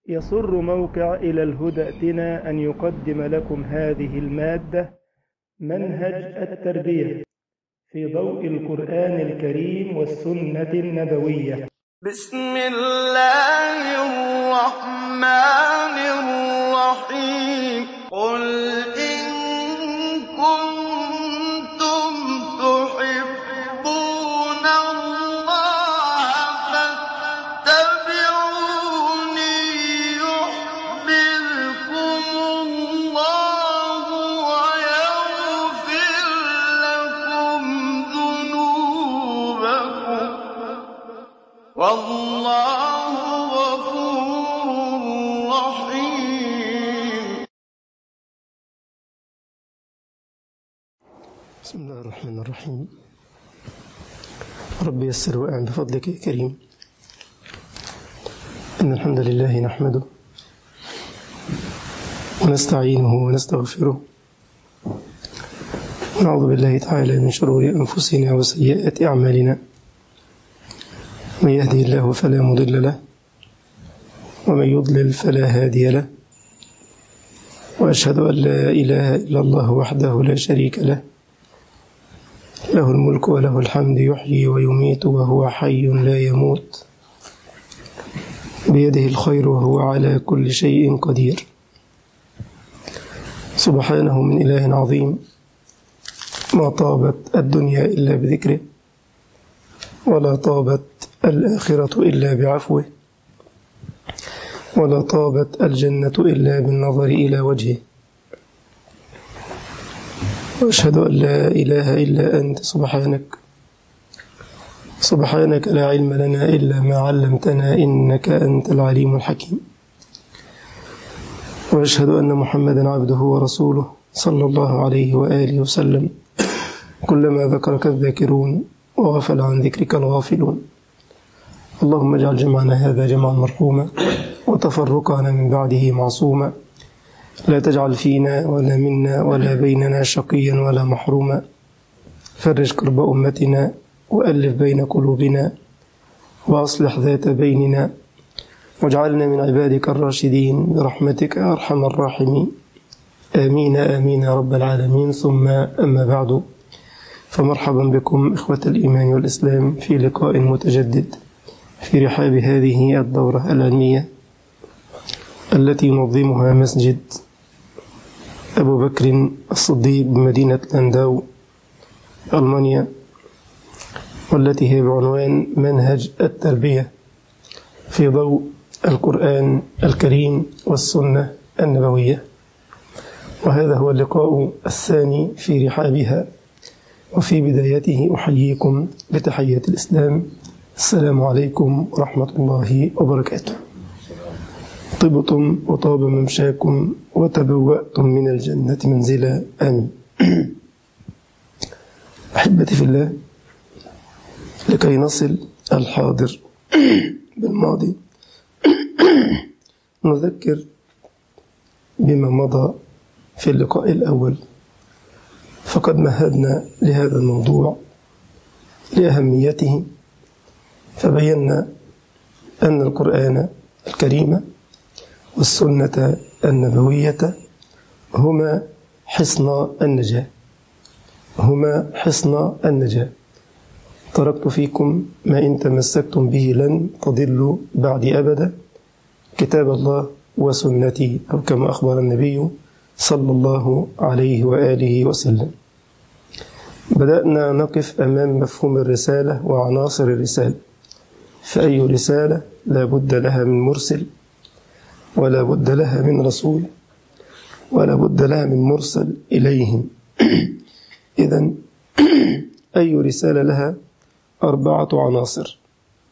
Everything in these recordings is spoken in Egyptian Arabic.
يسر موقع إلى الهدى ائتنا أن يقدم لكم هذه المادة منهج التربية في ضوء القرآن الكريم والسنة النبوية بسم الله الرحمن الرحيم قل إن كنتم تحبون الله فاتبعوني يحببكم الله ويغفر لكم ذنوبكم والله غفور رحيم بسم الله الرحمن الرحيم رب يسر وأعن بفضلك يا كريم إن الحمد لله نحمده ونستعينه ونستغفره ونعوذ بالله تعالى من شرور أنفسنا وسيئات أعمالنا من يهدي الله فلا مضل له ومن يضلل فلا هادي له وأشهد أن لا إله إلا الله وحده لا شريك له له الملك وله الحمد يحيي ويميت وهو حي لا يموت بيده الخير وهو على كل شيء قدير سبحانه من إله عظيم ما طابت الدنيا إلا بذكره ولا طابت الآخرة إلا بعفوه ولا طابت الجنة إلا بالنظر إلى وجهه وأشهد أن لا إله إلا أنت سبحانك سبحانك لا علم لنا إلا ما علمتنا إنك أنت العليم الحكيم وأشهد أن محمدا عبده ورسوله صلى الله عليه وآله وسلم كلما ذكرك الذاكرون وغفل عن ذكرك الغافلون اللهم اجعل جمعنا هذا جمعا مرحوما وتفرقنا من بعده معصوما لا تجعل فينا ولا منا ولا بيننا شقيا ولا محروما فرج كرب أمتنا وألف بين قلوبنا وأصلح ذات بيننا واجعلنا من عبادك الراشدين برحمتك يا أرحم الراحمين آمين آمين يا رب العالمين ثم أما بعد فمرحبا بكم إخوة الإيمان والإسلام في لقاء متجدد في رحاب هذه الدورة العلمية التي ينظمها مسجد أبو بكر الصديق بمدينة لانداو ألمانيا والتي هي بعنوان منهج التربية في ضوء القرآن الكريم والسنة النبوية وهذا هو اللقاء الثاني في رحابها وفي بدايته أحييكم بتحية الإسلام السلام عليكم ورحمة الله وبركاته طبتم وطاب ممشاكم وتبوأتم من الجنة منزلا آمين أحبتي في الله لكي نصل الحاضر بالماضي نذكر بما مضى في اللقاء الأول فقد مهدنا لهذا الموضوع لأهميته فبينا أن القرآن الكريم والسنة النبوية هما حصن النجاة هما حصن النجاة تركت فيكم ما إن تمسكتم به لن تضلوا بعدي أبدا كتاب الله وسنتي أو كما أخبر النبي صلى الله عليه وآله وسلم بدأنا نقف أمام مفهوم الرسالة وعناصر الرسالة فأي رسالة لا بد لها من مرسل ولا بد لها من رسول ولا بد لها من مرسل إليهم إذا أي رسالة لها أربعة عناصر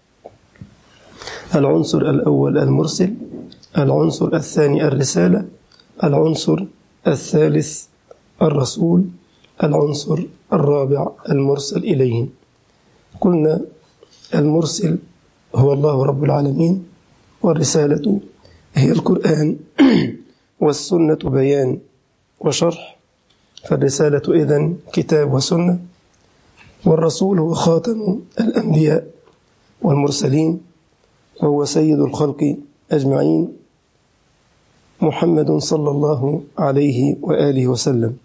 العنصر الأول المرسل العنصر الثاني الرسالة العنصر الثالث الرسول العنصر الرابع المرسل إليهم قلنا المرسل هو الله رب العالمين والرسالة هي القرآن والسنة بيان وشرح فالرسالة إذن كتاب وسنة والرسول هو خاتم الأنبياء والمرسلين وهو سيد الخلق أجمعين محمد صلى الله عليه وآله وسلم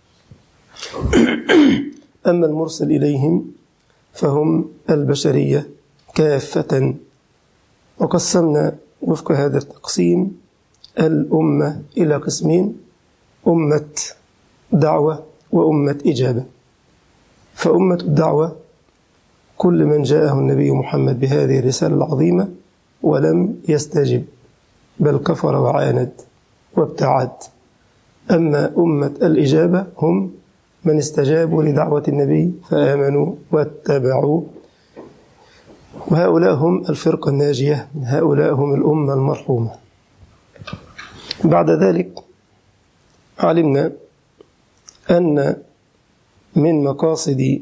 أما المرسل إليهم فهم البشرية كافة وقسمنا وفق هذا التقسيم الأمة إلى قسمين أمة دعوة وأمة إجابة فأمة الدعوة كل من جاءه النبي محمد بهذه الرسالة العظيمة ولم يستجب بل كفر وعاند وابتعد أما أمة الإجابة هم من استجابوا لدعوة النبي فآمنوا واتبعوا وهؤلاء هم الفرقة الناجية هؤلاء هم الأمة المرحومة بعد ذلك علمنا أن من مقاصد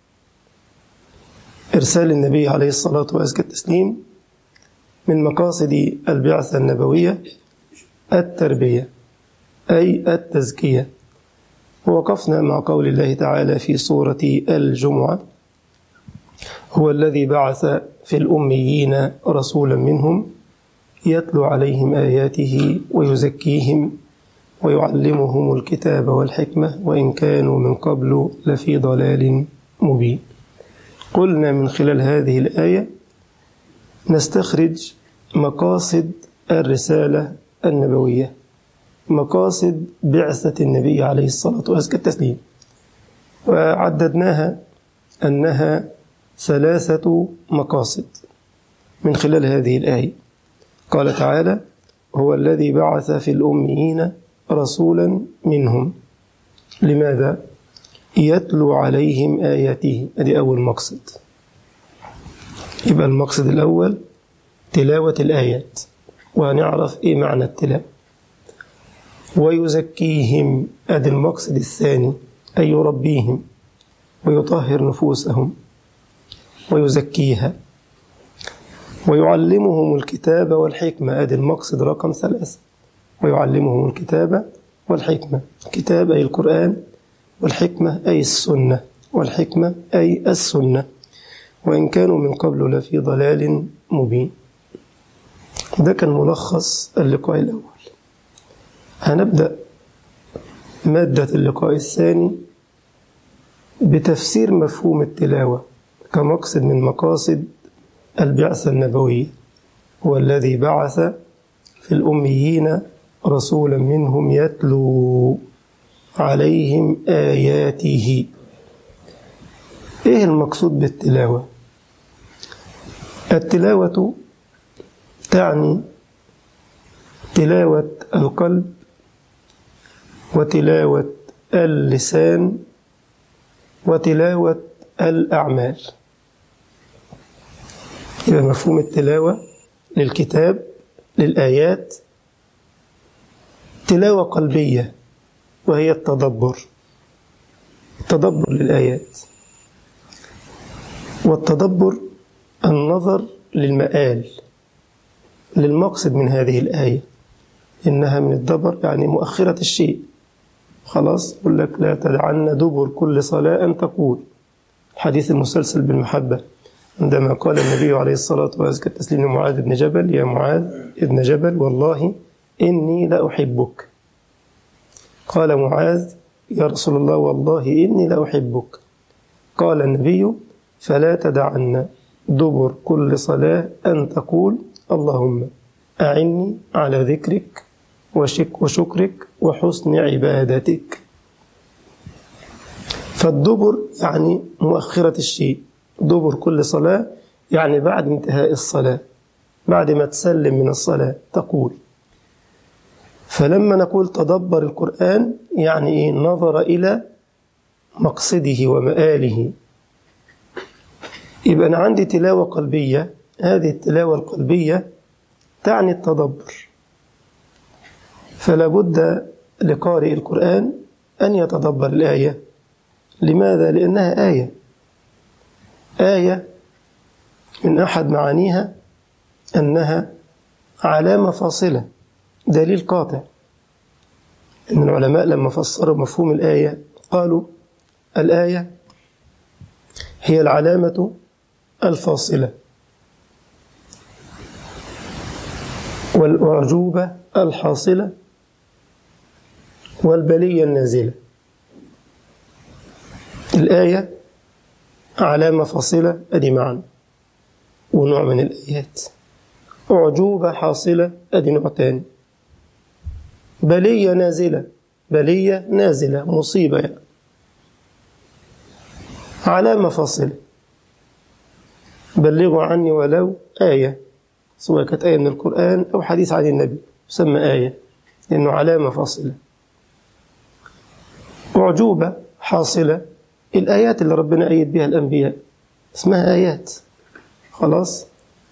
إرسال النبي عليه الصلاة وأزكى التسليم من مقاصد البعثة النبوية التربية أي التزكية ووقفنا مع قول الله تعالى في سورة الجمعة هو الذي بعث في الأميين رسولا منهم يتلو عليهم آياته ويزكيهم ويعلمهم الكتاب والحكمة وإن كانوا من قبل لفي ضلال مبين قلنا من خلال هذه الآية نستخرج مقاصد الرسالة النبوية مقاصد بعثة النبي عليه الصلاة والسلام التسليم وعددناها أنها ثلاثة مقاصد من خلال هذه الآية قال تعالى هو الذي بعث في الأميين رسولا منهم لماذا؟ يتلو عليهم آياته هذه أول مقصد يبقى المقصد الأول تلاوة الآيات ونعرف إيه معنى التلاوة ويزكيهم أدي المقصد الثاني أي يربيهم ويطهر نفوسهم ويزكيها ويعلمهم الكتاب والحكمة أدي المقصد رقم ثلاثة ويعلمهم الكتاب والحكمة الكتاب أي القرآن والحكمة أي السنة والحكمة أي السنة وإن كانوا من قبل لفي ضلال مبين ده كان ملخص اللقاء الأول هنبدأ مادة اللقاء الثاني بتفسير مفهوم التلاوة كمقصد من مقاصد البعثة النبوية هو الذي بعث في الأميين رسولا منهم يتلو عليهم آياته إيه المقصود بالتلاوة؟ التلاوة تعني تلاوة القلب وتلاوة اللسان وتلاوة الأعمال يبقى مفهوم التلاوة للكتاب للآيات تلاوة قلبية وهي التدبر التدبر للآيات والتدبر النظر للمآل للمقصد من هذه الآية إنها من الدبر يعني مؤخرة الشيء خلاص يقول لك لا تدعن دبر كل صلاة أن تقول الحديث المسلسل بالمحبة عندما قال النبي عليه الصلاة والسلام التسليم لمعاذ بن جبل يا معاذ ابن جبل والله إني لأحبك قال معاذ يا رسول الله والله إني لأحبك قال النبي فلا تدعن دبر كل صلاة أن تقول اللهم أعني على ذكرك وشك وشكرك وحسن عبادتك فالدبر يعني مؤخرة الشيء دبر كل صلاة يعني بعد انتهاء الصلاة بعد ما تسلم من الصلاة تقول فلما نقول تدبر القرآن يعني إيه نظر إلى مقصده ومآله يبقى أنا عندي تلاوة قلبية هذه التلاوة القلبية تعني التدبر فلا بد لقارئ القرآن أن يتدبر الآية لماذا؟ لأنها آية آية من أحد معانيها أنها علامة فاصلة دليل قاطع إن العلماء لما فسروا مفهوم الآية قالوا الآية هي العلامة الفاصلة والأعجوبة الحاصلة والبلية النازلة الآية علامة فاصلة أدي معنى ونوع من الآيات أعجوبة حاصلة أدي نوع تاني بلية نازلة بلية نازلة مصيبة يعني علامة فاصلة بلغوا عني ولو آية سواء كانت آية من القرآن أو حديث عن النبي يسمى آية لأنه علامة فاصلة أعجوبة حاصلة الآيات اللي ربنا أيد بها الأنبياء اسمها آيات خلاص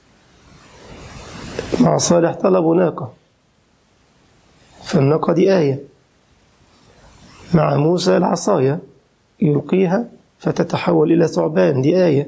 مع صالح طلبوا ناقة فالناقة دي آية مع موسى العصاية يلقيها فتتحول إلى ثعبان دي آية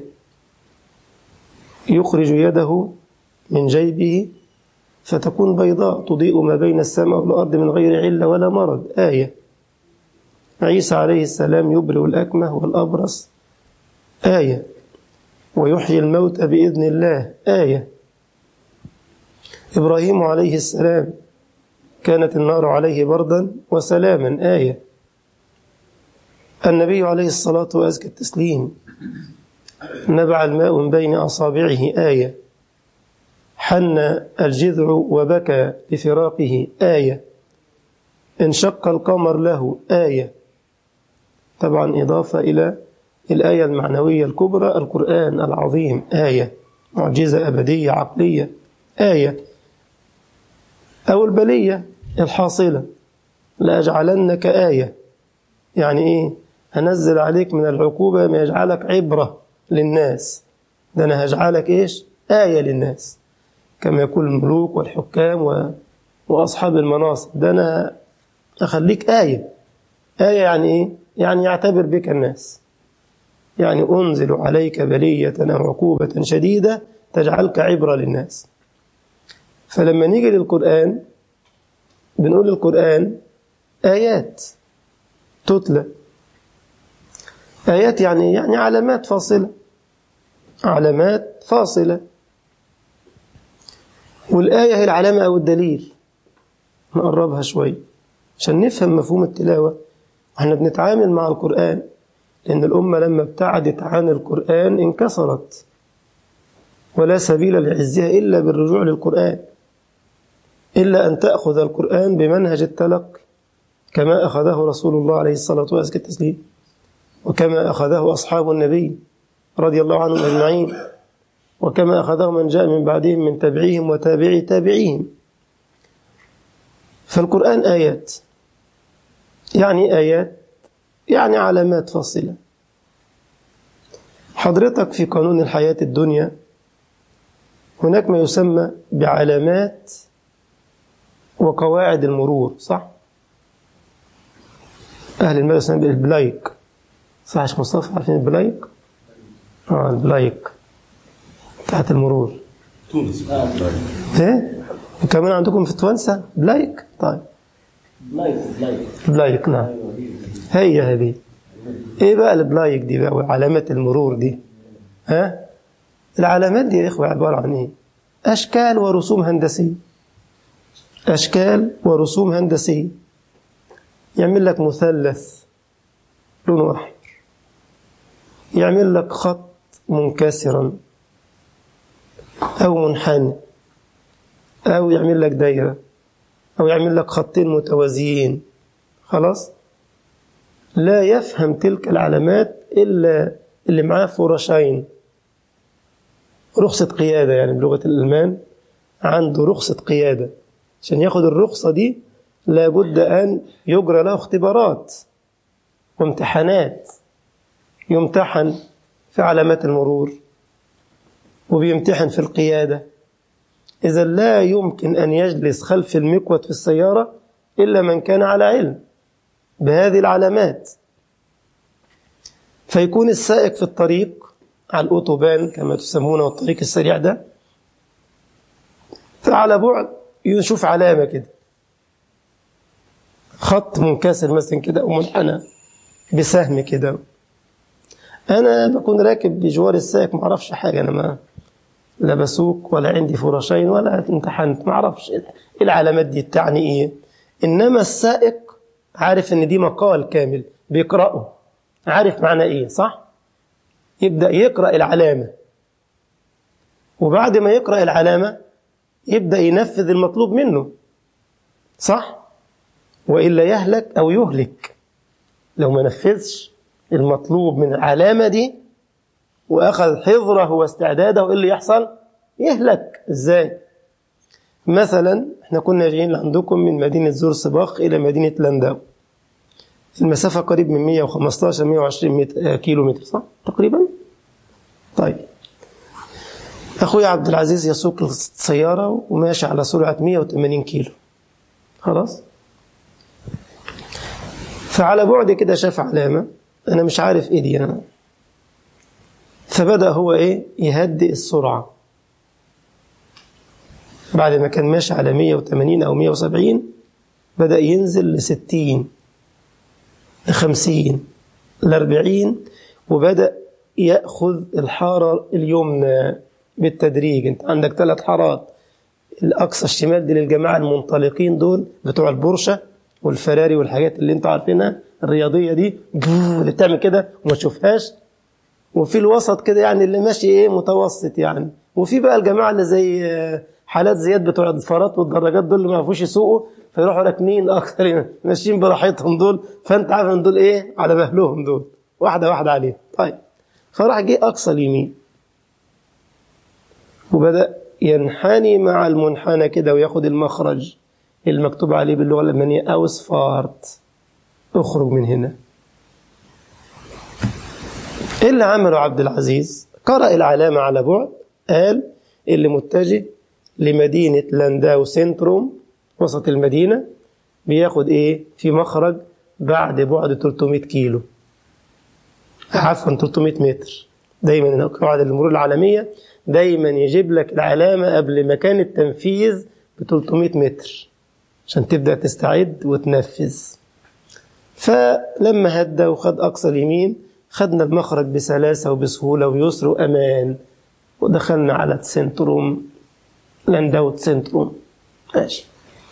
يخرج يده من جيبه فتكون بيضاء تضيء ما بين السماء والأرض من غير علة ولا مرض آية عيسى عليه السلام يبرئ الأكمه والأبرص آية ويحيي الموت بإذن الله آية إبراهيم عليه السلام كانت النار عليه بردا وسلاما آية النبي عليه الصلاة وأزكى التسليم نبع الماء من بين أصابعه آية حن الجذع وبكى لفراقه آية انشق القمر له آية طبعا إضافة إلى الآية المعنوية الكبرى القرآن العظيم آية معجزة أبدية عقلية آية أو البلية الحاصلة لأجعلنك آية يعني إيه هنزل عليك من العقوبة ما يجعلك عبرة للناس ده أنا هجعلك إيش آية للناس كما يقول الملوك والحكام و... وأصحاب المناصب ده أنا أخليك آية آية يعني إيه يعني يعتبر بك الناس يعني أنزل عليك بلية أو عقوبة شديدة تجعلك عبرة للناس فلما نيجي للقرآن بنقول القرآن آيات تتلى آيات يعني يعني علامات فاصلة علامات فاصلة والآية هي العلامة أو الدليل نقربها شوي عشان نفهم مفهوم التلاوة احنا بنتعامل مع القرآن لأن الأمة لما ابتعدت عن القرآن انكسرت ولا سبيل لعزها إلا بالرجوع للقرآن إلا أن تأخذ القرآن بمنهج التلقي كما أخذه رسول الله عليه الصلاة وأزكى التسليم وكما أخذه أصحاب النبي رضي الله عنهم أجمعين وكما أخذه من جاء من بعدهم من تبعيهم وتابعي تابعيهم فالقرآن آيات يعني آيات يعني علامات فاصلة حضرتك في قانون الحياة الدنيا هناك ما يسمى بعلامات وقواعد المرور صح؟ أهل المال يسمى البلايك صح يا مصطفى عارفين البلايك؟ اه البلايك بتاعت المرور تونس ايه؟ وكمان عندكم في توانسة بلايك طيب بلايك بلايك بلايك نعم هي هذه ايه بقى البلايك دي بقى وعلامات المرور دي ها العلامات دي يا اخوة عبارة عن ايه اشكال ورسوم هندسية اشكال ورسوم هندسية يعمل لك مثلث لونه احمر يعمل لك خط منكسرا او منحني او يعمل لك دايره أو يعمل لك خطين متوازيين خلاص لا يفهم تلك العلامات إلا اللي معاه فرشين رخصة قيادة يعني بلغة الألمان عنده رخصة قيادة عشان ياخد الرخصة دي لابد أن يجرى له اختبارات وامتحانات يمتحن في علامات المرور وبيمتحن في القيادة إذا لا يمكن أن يجلس خلف المكوة في السيارة إلا من كان على علم بهذه العلامات فيكون السائق في الطريق على الأوتوبان كما تسمونه الطريق السريع ده فعلى بعد يشوف علامة كده خط منكسر مثلا كده أو منحنى بسهم كده أنا بكون راكب بجوار السائق ما أعرفش حاجة أنا ما لا بسوق ولا عندي فراشين ولا امتحنت ما اعرفش ايه العلامات دي تعني ايه انما السائق عارف ان دي مقال كامل بيقرأه عارف معنى ايه صح يبدأ يقرأ العلامة وبعد ما يقرأ العلامة يبدأ ينفذ المطلوب منه صح وإلا يهلك أو يهلك لو ما نفذش المطلوب من العلامة دي وأخذ حذره واستعداده إيه اللي يحصل يهلك إزاي مثلا احنا كنا جايين عندكم من مدينة زورسباخ إلى مدينة لانداو المسافة قريب من 115 120 متر كيلو متر صح تقريبا طيب أخوي عبد العزيز يسوق السيارة وماشي على سرعة 180 كيلو خلاص فعلى بعد كده شاف علامة أنا مش عارف إيه دي أنا فبدأ هو إيه يهدئ السرعة بعد ما كان ماشي على 180 أو 170 بدأ ينزل ل 60 ل 50 ل 40 وبدأ يأخذ الحارة اليمنى بالتدريج أنت عندك ثلاث حارات الأقصى الشمال دي للجماعة المنطلقين دول بتوع البورشة والفراري والحاجات اللي انتوا عارفينها الرياضية دي اللي بتعمل كده وما تشوفهاش وفي الوسط كده يعني اللي ماشي ايه متوسط يعني وفي بقى الجماعة اللي زي حالات زياد بتوع الدفارات والدراجات دول اللي ما يعرفوش يسوقوا فيروحوا راكنين اكتر ماشيين براحتهم دول فانت عارف ان دول ايه على مهلهم دول واحدة واحدة عليهم طيب فراح جه اقصى اليمين وبدأ ينحني مع المنحنى كده وياخد المخرج المكتوب عليه باللغة الألمانية أوسفارت اخرج من هنا إيه اللي عمله عبد العزيز قرأ العلامة على بعد قال اللي متجه لمدينة لانداو سنتروم وسط المدينة بياخد إيه في مخرج بعد بعد 300 كيلو عفوا 300 متر دايما قواعد المرور العالمية دايما يجيب لك العلامة قبل مكان التنفيذ ب 300 متر عشان تبدأ تستعد وتنفذ فلما هدى وخد أقصى اليمين خدنا المخرج بسلاسة وبسهولة ويسر وأمان ودخلنا على سنتروم لانداوت سنتروم ماشي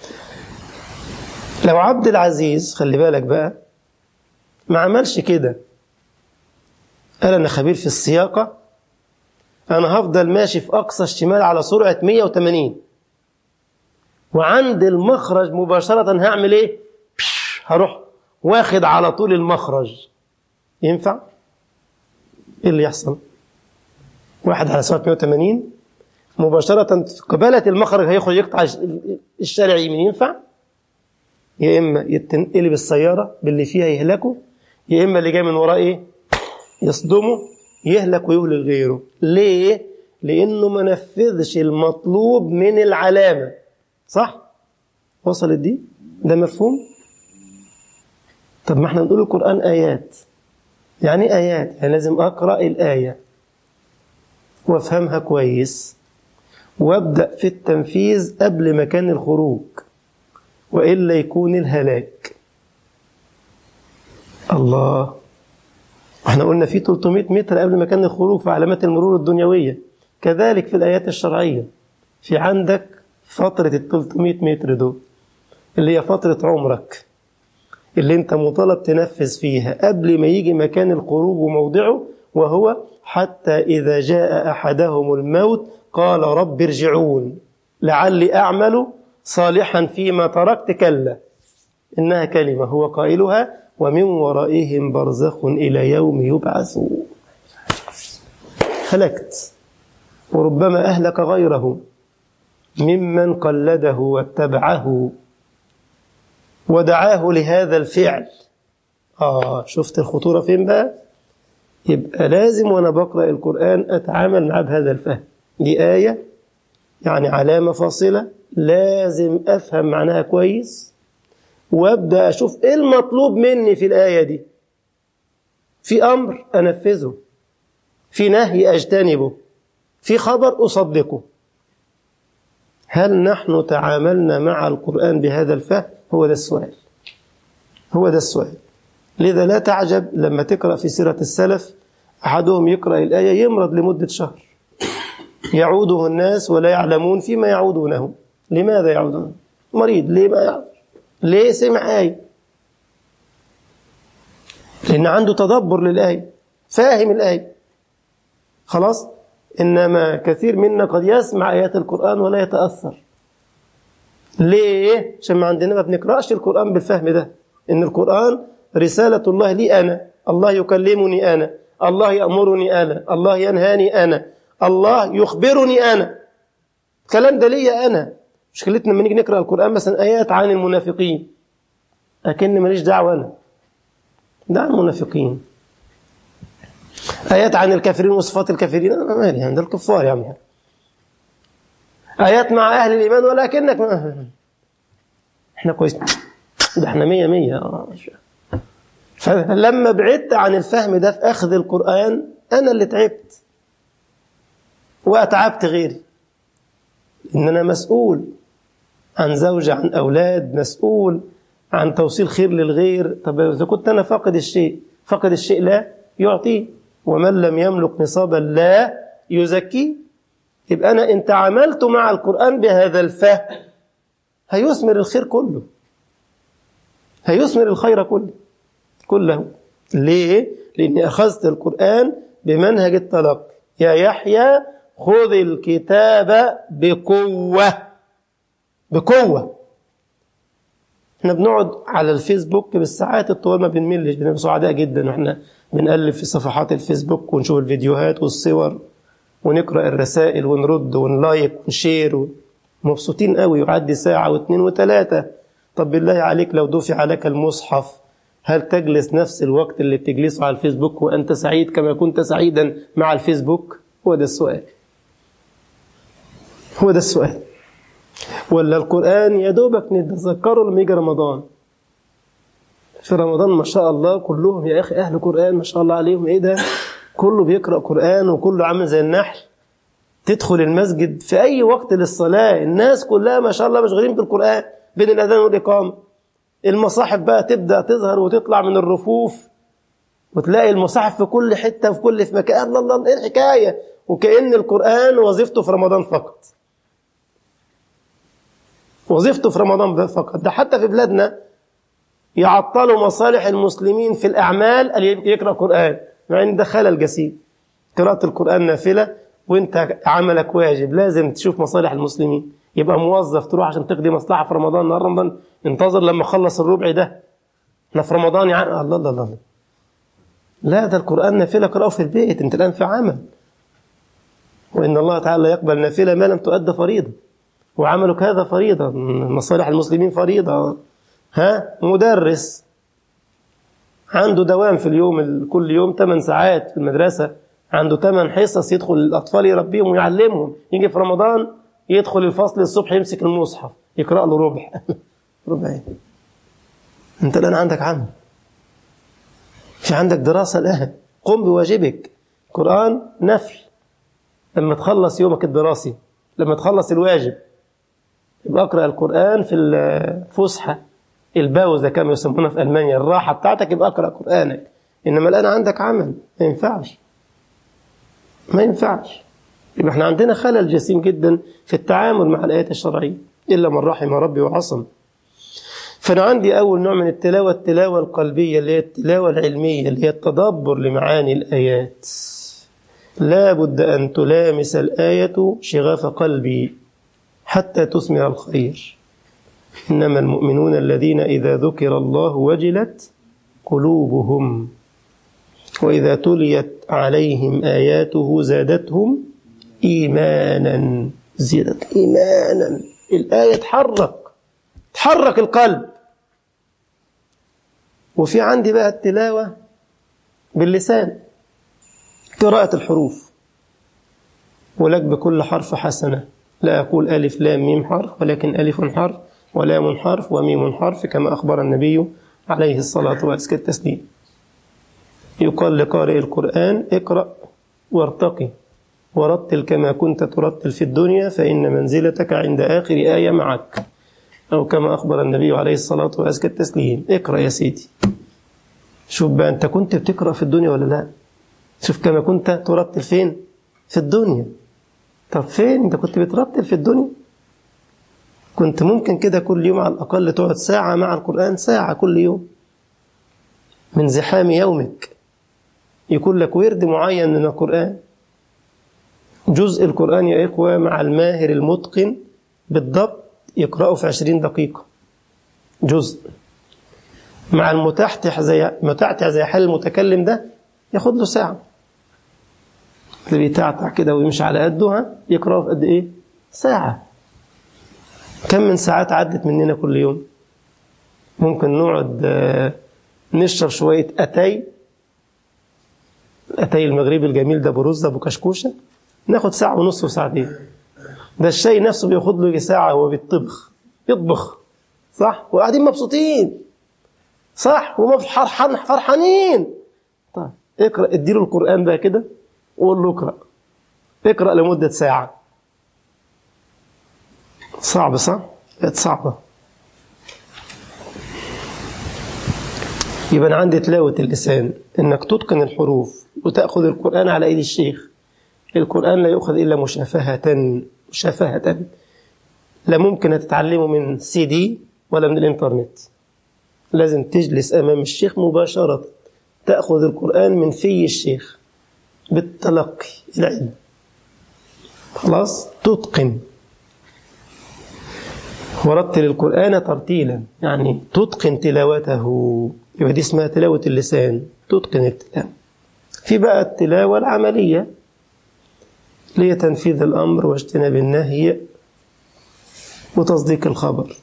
لو عبد العزيز خلي بالك بقى ما عملش كده قال أنا خبير في السياقة أنا هفضل ماشي في أقصى الشمال على سرعة 180 وعند المخرج مباشرة هعمل إيه؟ بش هروح واخد على طول المخرج ينفع؟ إيه اللي يحصل؟ واحد على سرعة 180 مباشرة في قبالة المخرج هيخرج يقطع الشارع يمين ينفع؟ يا إما يتنقلب السيارة باللي فيها يهلكه يا إما اللي جاي من وراه إيه؟ يصدمه يهلك ويهلك غيره ليه؟ لأنه ما نفذش المطلوب من العلامة صح؟ وصلت دي؟ ده مفهوم؟ طب ما احنا بنقول القرآن آيات يعني آيات يعني لازم أقرأ الآية وافهمها كويس وابدأ في التنفيذ قبل مكان الخروج وإلا يكون الهلاك الله احنا قلنا في 300 متر قبل مكان الخروج في علامات المرور الدنيوية كذلك في الآيات الشرعية في عندك فترة ال 300 متر دول اللي هي فترة عمرك اللي انت مطالب تنفذ فيها قبل ما يجي مكان الخروج وموضعه وهو حتى إذا جاء أحدهم الموت قال رب ارجعون لعلي أعمل صالحا فيما تركت كلا إنها كلمة هو قائلها ومن ورائهم برزخ إلى يوم يبعثون هلكت وربما أهلك غيره ممن قلده واتبعه ودعاه لهذا الفعل آه شفت الخطورة فين بقى يبقى لازم وأنا بقرأ القرآن أتعامل معاه بهذا الفهم دي آية يعني علامة فاصلة لازم أفهم معناها كويس وابدا اشوف ايه المطلوب مني في الايه دي في امر انفذه في نهي اجتنبه في خبر اصدقه هل نحن تعاملنا مع القران بهذا الفهم هو ده السؤال هو ده السؤال لذا لا تعجب لما تقرا في سيره السلف احدهم يقرا الايه يمرض لمده شهر يعوده الناس ولا يعلمون فيما يعودونه لماذا يعودون مريض ليه ما يعود ليه سمع آية لأن عنده تدبر للآية فاهم الآية خلاص إنما كثير منا قد يسمع آيات القرآن ولا يتأثر ليه؟ عشان ما عندنا ما بنقرأش القرآن بالفهم ده إن القرآن رسالة الله لي أنا الله يكلمني أنا الله يأمرني أنا الله ينهاني أنا الله يخبرني أنا الكلام ده ليا أنا مشكلتنا لما نيجي نقرأ القرآن مثلا آيات عن المنافقين أكن ماليش دعوة أنا ده عن المنافقين آيات عن الكافرين وصفات الكافرين أنا مالي عند الكفار يا عم آيات مع أهل الإيمان ولكنك ما إحنا كويس ده إحنا مية مية آه فلما بعدت عن الفهم ده في أخذ القرآن أنا اللي تعبت وأتعبت غيري إن أنا مسؤول عن زوجة عن أولاد مسؤول عن توصيل خير للغير طب إذا كنت أنا فاقد الشيء فاقد الشيء لا يعطيه ومن لم يملك نصابا لا يزكيه يبقى أنا إن تعاملت مع القرآن بهذا الفهم هيثمر الخير كله هيثمر الخير كله كله ليه؟ لأني أخذت القرآن بمنهج التلقي يا يحيى خذ الكتاب بقوة بقوة احنا بنقعد على الفيسبوك بالساعات الطوال ما بنملش بنبقى سعداء جدا واحنا بنقلب في صفحات الفيسبوك ونشوف الفيديوهات والصور ونقرا الرسائل ونرد ونلايك ونشير مبسوطين قوي يعدي ساعة واثنين وثلاثة طب بالله عليك لو دفع لك المصحف هل تجلس نفس الوقت اللي بتجلسه على الفيسبوك وأنت سعيد كما كنت سعيدا مع الفيسبوك هو ده السؤال هو ده السؤال ولا القرآن يا دوبك نتذكره لما يجي رمضان في رمضان ما شاء الله كلهم يا أخي أهل قرآن ما شاء الله عليهم إيه ده كله بيقرأ قرآن وكله عامل زي النحل تدخل المسجد في أي وقت للصلاة الناس كلها ما شاء الله مشغولين بالقرآن بين الأذان والإقامة المصاحف بقى تبدأ تظهر وتطلع من الرفوف وتلاقي المصاحف في كل حتة في كل في مكان الله الله إيه الحكاية وكأن القرآن وظيفته في رمضان فقط وظيفته في رمضان فقط ده حتى في بلادنا يعطلوا مصالح المسلمين في الأعمال اللي يقرأ قرآن مع ان ده خلل جسيم قراءة القرآن نافلة وانت عملك واجب لازم تشوف مصالح المسلمين يبقى موظف تروح عشان تقضي مصلحة في رمضان نهار رمضان انتظر لما اخلص الربع ده احنا في رمضان يعني الله الله الله لا ده القرآن نافلة قرأه في البيت انت الآن في عمل وإن الله تعالى يقبل نافلة ما لم تؤد فريضة وعملك هذا فريضة مصالح المسلمين فريضة ها مدرس عنده دوام في اليوم كل يوم 8 ساعات في المدرسة عنده 8 حصص يدخل الأطفال يربيهم ويعلمهم يجي في رمضان يدخل الفصل الصبح يمسك المصحف يقرأ له ربع ربع ايه انت الآن عندك عمل في عندك دراسة الآن قم بواجبك قرآن نفل لما تخلص يومك الدراسي لما تخلص الواجب يبقى اقرأ القرآن في الفسحة الباوزة كما يسمونها في ألمانيا الراحة بتاعتك يبقى اقرأ قرآنك إنما الآن عندك عمل ما ينفعش ما ينفعش يبقى احنا عندنا خلل جسيم جدا في التعامل مع الآيات الشرعية إلا من رحم ربي وعصم فأنا عندي أول نوع من التلاوة التلاوة القلبية اللي هي التلاوة العلمية اللي هي التدبر لمعاني الآيات لا بد أن تلامس الآية شغاف قلبي حتى تثمر الخير إنما المؤمنون الذين إذا ذكر الله وجلت قلوبهم وإذا تليت عليهم آياته زادتهم إيمانا زادت إيمانا الآية تحرك تحرك القلب وفي عندي بقى التلاوة باللسان قراءة الحروف ولك بكل حرف حسنة لا أقول ألف لام ميم حرف ولكن ألف حرف ولام حرف وميم حرف كما أخبر النبي عليه الصلاة وأزكى التسليم يقال لقارئ القرآن اقرأ وارتقي ورتل كما كنت ترتل في الدنيا فإن منزلتك عند آخر آية معك أو كما أخبر النبي عليه الصلاة وأزكى التسليم اقرأ يا سيدي شوف بقى أنت كنت بتقرأ في الدنيا ولا لا شوف كما كنت ترتل فين في الدنيا طب فين أنت كنت بترتل في الدنيا كنت ممكن كده كل يوم على الأقل تقعد ساعة مع القرآن ساعة كل يوم من زحام يومك يكون لك ورد معين من القرآن جزء القرآن يا إخوة مع الماهر المتقن بالضبط يقرأه في عشرين دقيقة جزء مع المتحتح زي متعتع زي حال المتكلم ده ياخد له ساعة اللي بيتعتع كده ويمشي على قده ها يقرأه في قد إيه؟ ساعة كم من ساعات عدت مننا كل يوم ممكن نقعد آه، نشرب شوية أتاي الأتاي المغربي الجميل ده برز أبو كشكوشة ناخد ساعة ونص وساعتين ده الشاي نفسه بياخد له يجي ساعة وهو بيطبخ يطبخ صح وقاعدين مبسوطين صح وفرحان فرحانين طيب اقرأ اديله القرآن بقى كده وقول له اقرأ اقرأ لمدة ساعة صعب صح؟ بقت صعبة يبقى أنا عندي تلاوة اللسان إنك تتقن الحروف وتأخذ القرآن على أيدي الشيخ القرآن لا يؤخذ إلا مشافهة مشافهة لا ممكن تتعلمه من سي دي ولا من الإنترنت لازم تجلس أمام الشيخ مباشرة تأخذ القرآن من في الشيخ بالتلقي العلم خلاص تتقن ورتل القرآن ترتيلا يعني تتقن تلاوته يبقى دي اسمها تلاوة اللسان تتقن التلاوة في بقى التلاوة العملية اللي هي تنفيذ الأمر واجتناب النهي وتصديق الخبر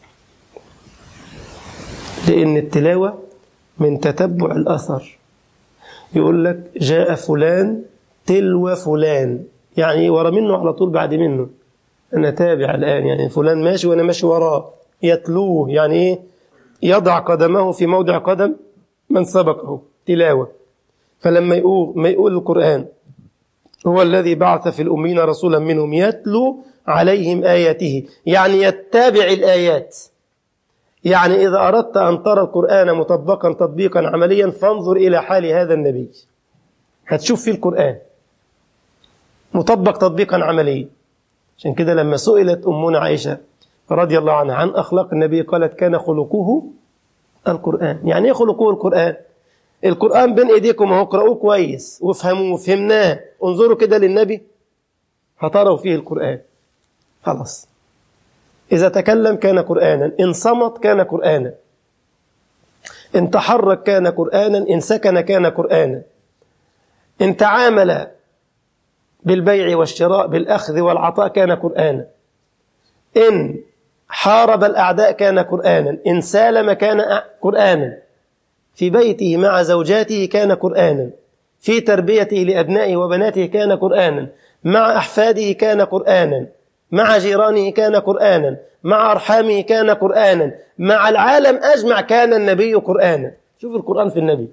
لأن التلاوة من تتبع الأثر يقول لك جاء فلان تلو فلان يعني ورا منه على طول بعد منه أنا تابع الآن يعني فلان ماشي وأنا ماشي وراه يتلوه يعني إيه يضع قدمه في موضع قدم من سبقه تلاوة فلما يقول ما يقول القرآن هو الذي بعث في الأمين رسولا منهم يتلو عليهم آياته يعني يتبع الآيات يعني إذا أردت أن ترى القرآن مطبقا تطبيقا عمليا فانظر إلى حال هذا النبي هتشوف فيه القرآن مطبق تطبيقا عمليا عشان كده لما سئلت أمنا عائشة رضي الله عنها عن أخلاق النبي قالت كان خلقه القرآن يعني إيه خلقه القرآن القرآن بين إيديكم اهو اقرأوه كويس وافهموه فهمناه انظروا كده للنبي هتروا فيه القرآن خلاص إذا تكلم كان قرآنا إن صمت كان قرآنا إن تحرك كان قرآنا إن سكن كان قرآنا إن تعامل بالبيع والشراء بالأخذ والعطاء كان قرآنا إن حارب الأعداء كان قرآنا إن سالم كان قرآنا في بيته مع زوجاته كان قرآنا في تربيته لأبنائه وبناته كان قرآنا مع أحفاده كان قرآنا مع جيرانه كان قرآنا مع أرحامه كان قرآنا مع العالم أجمع كان النبي قرآنا شوف القرآن في النبي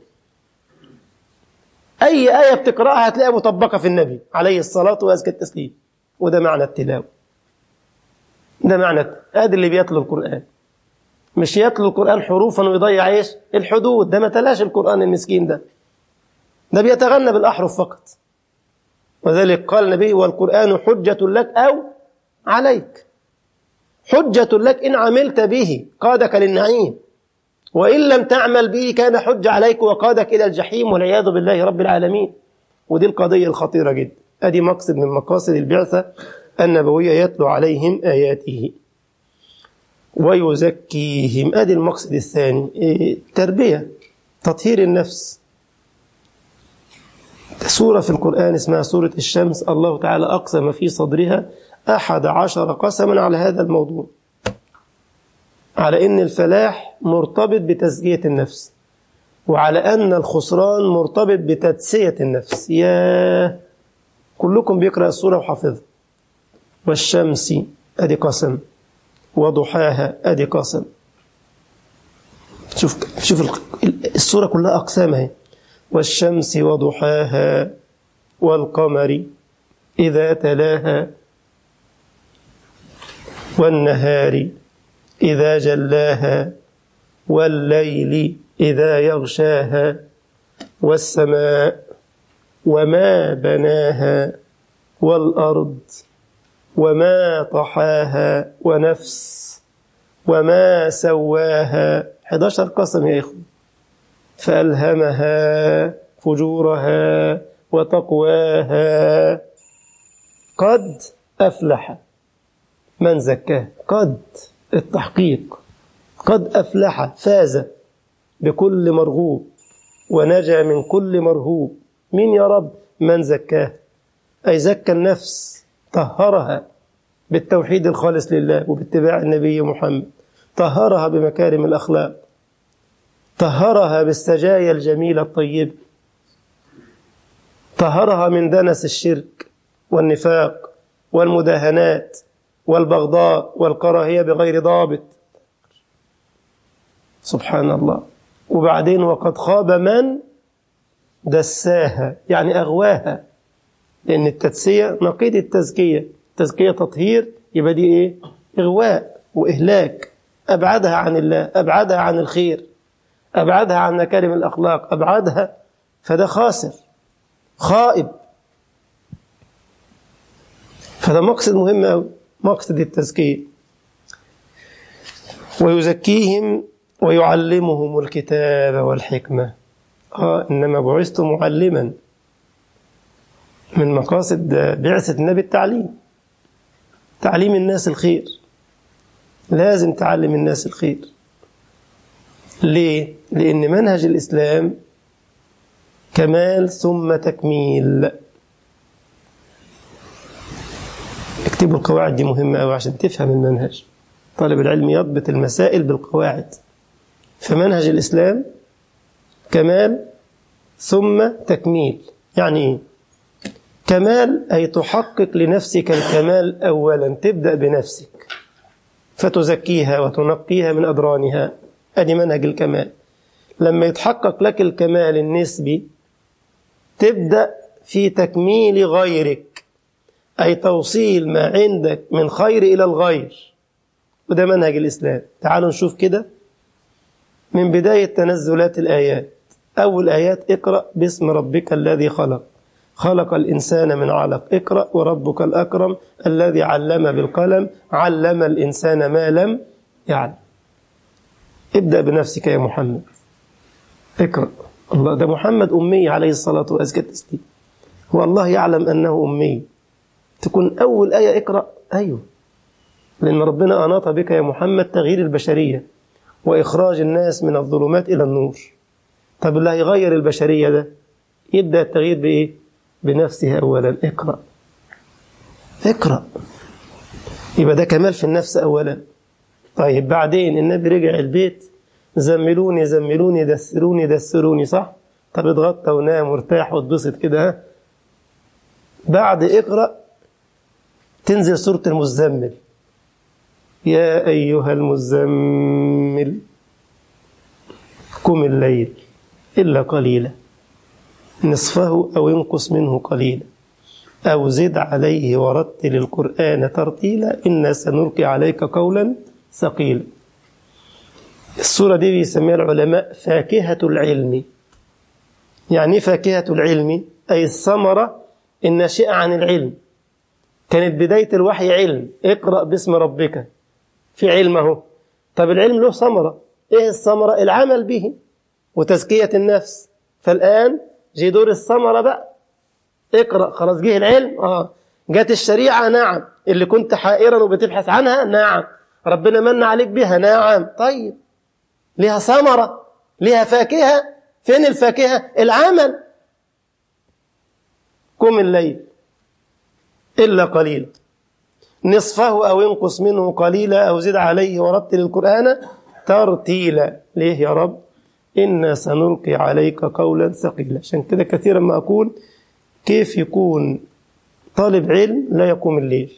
أي آية بتقرأها هتلاقيها مطبقة في النبي عليه الصلاة وأزكى التسليم وده معنى التلاوة ده معنى هذا اللي بيتلو القرآن مش يتلو القرآن حروفا ويضيع ايش الحدود ده ما تلاش القرآن المسكين ده ده بيتغنى بالأحرف فقط وذلك قال النبي والقرآن حجة لك أو عليك حجة لك إن عملت به قادك للنعيم وإن لم تعمل به كان حجة عليك وقادك إلى الجحيم والعياذ بالله رب العالمين ودي القضية الخطيرة جدا أدي مقصد من مقاصد البعثة النبوية يتلو عليهم آياته ويزكيهم أدي المقصد الثاني إيه؟ تربية تطهير النفس سورة في القرآن اسمها سورة الشمس الله تعالى أقسم في صدرها أحد عشر قسما على هذا الموضوع على أن الفلاح مرتبط بتزكية النفس وعلى أن الخسران مرتبط بتدسية النفس يا كلكم بيقرأ السورة وحافظها والشمس أدي قسم وضحاها أدي قسم شوف شوف السورة كلها أقسامها والشمس وضحاها والقمر إذا تلاها والنهار إذا جلاها والليل إذا يغشاها والسماء وما بناها والأرض وما طحاها ونفس وما سواها 11 قسم يا إخوة فألهمها فجورها وتقواها قد أفلح من زكاه قد التحقيق قد أفلح فاز بكل مرغوب ونجا من كل مرهوب مين يا رب من زكاه أي زكى النفس طهرها بالتوحيد الخالص لله وباتباع النبي محمد طهرها بمكارم الأخلاق طهرها بالسجايا الجميلة الطيبة طهرها من دنس الشرك والنفاق والمداهنات والبغضاء والكراهية بغير ضابط سبحان الله وبعدين وقد خاب من دساها يعني أغواها لأن التدسية نقيض التزكية التزكية تطهير يبقى دي إيه إغواء وإهلاك أبعدها عن الله أبعدها عن الخير أبعدها عن مكارم الأخلاق أبعدها فده خاسر خائب فده مقصد مهم أوي مقصد التزكية ويزكيهم ويعلمهم الكتاب والحكمة آه إنما بعثت معلما من مقاصد بعثة النبي التعليم تعليم الناس الخير لازم تعلم الناس الخير ليه؟ لأن منهج الإسلام كمال ثم تكميل اكتبوا القواعد دي مهمة أوي عشان تفهم المنهج طالب العلم يضبط المسائل بالقواعد فمنهج الإسلام كمال ثم تكميل يعني إيه؟ كمال أي تحقق لنفسك الكمال أولا تبدأ بنفسك فتزكيها وتنقيها من أدرانها أدي منهج الكمال لما يتحقق لك الكمال النسبي تبدأ في تكميل غيرك أي توصيل ما عندك من خير إلى الغير وده منهج الإسلام تعالوا نشوف كده من بداية تنزلات الآيات أول آيات اقرأ باسم ربك الذي خلق خلق الإنسان من علق اقرأ وربك الأكرم الذي علم بالقلم علم الإنسان ما لم يعلم ابدأ بنفسك يا محمد اقرأ الله ده محمد أمي عليه الصلاة وأزكى التسليم هو الله يعلم أنه أمي تكون أول آية اقرأ أيوه لأن ربنا أناط بك يا محمد تغيير البشرية وإخراج الناس من الظلمات إلى النور طب اللي هيغير البشرية ده يبدأ التغيير بإيه؟ بنفسه أولا اقرأ اقرأ يبقى ده كمال في النفس أولا طيب بعدين النبي رجع البيت زملوني زملوني دسروني دسروني صح طب اتغطى ونام وارتاح واتبسط كده ها بعد اقرأ تنزل سورة المزمل يا أيها المزمل قم الليل إلا قليلا نصفه أو انقص منه قليلا أو زد عليه ورتل القرآن ترتيلا إنا سنلقي عليك قولا ثقيلا السورة دي بيسميها العلماء فاكهة العلم يعني فاكهة العلم أي الثمرة الناشئة عن العلم كانت بداية الوحي علم اقرأ باسم ربك في علمه طب العلم له ثمرة ايه الثمرة العمل به وتزكية النفس فالآن جه دور الثمرة بقى اقرأ خلاص جه العلم اه جت الشريعة نعم اللي كنت حائرا وبتبحث عنها نعم ربنا من عليك بها نعم طيب لها ثمرة لها فاكهة فين الفاكهة العمل قم الليل إلا قليلا نصفه أو انقص منه قليلا أو زد عليه ورتل القرآن ترتيلا ليه يا رب إنا سنلقي عليك قولا ثقيلا عشان كده كثيرا ما أقول كيف يكون طالب علم لا يقوم الليل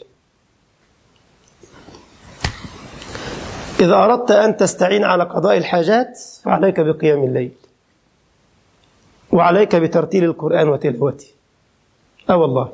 إذا أردت أن تستعين على قضاء الحاجات فعليك بقيام الليل وعليك بترتيل القرآن وتلاوته أه والله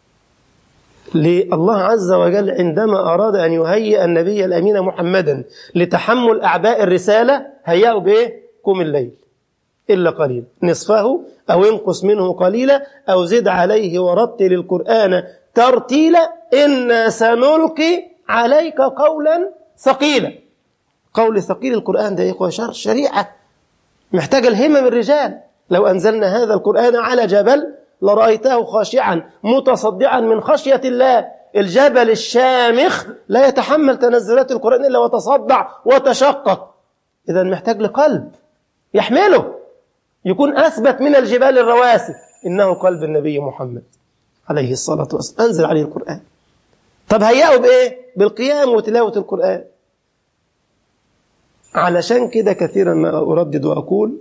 الله عز وجل عندما أراد أن يهيئ النبي الأمين محمدا لتحمل أعباء الرسالة هيأه بإيه؟ قم الليل إلا قليل نصفه أو انقص منه قليلا أو زد عليه ورتل القرآن ترتيلا إنا سنلقي عليك قولا ثقيلا قول ثقيل القرآن ده يا إخوة شريعة محتاج الهمم الرجال لو أنزلنا هذا القرآن على جبل لرأيته خاشعا متصدعا من خشية الله الجبل الشامخ لا يتحمل تنزلات القرآن إلا وتصدع وتشقق إذا محتاج لقلب يحمله يكون أثبت من الجبال الرواسي إنه قلب النبي محمد عليه الصلاة والسلام أنزل عليه القرآن طب هيئه بإيه؟ بالقيام وتلاوة القرآن علشان كده كثيرا ما أردد وأقول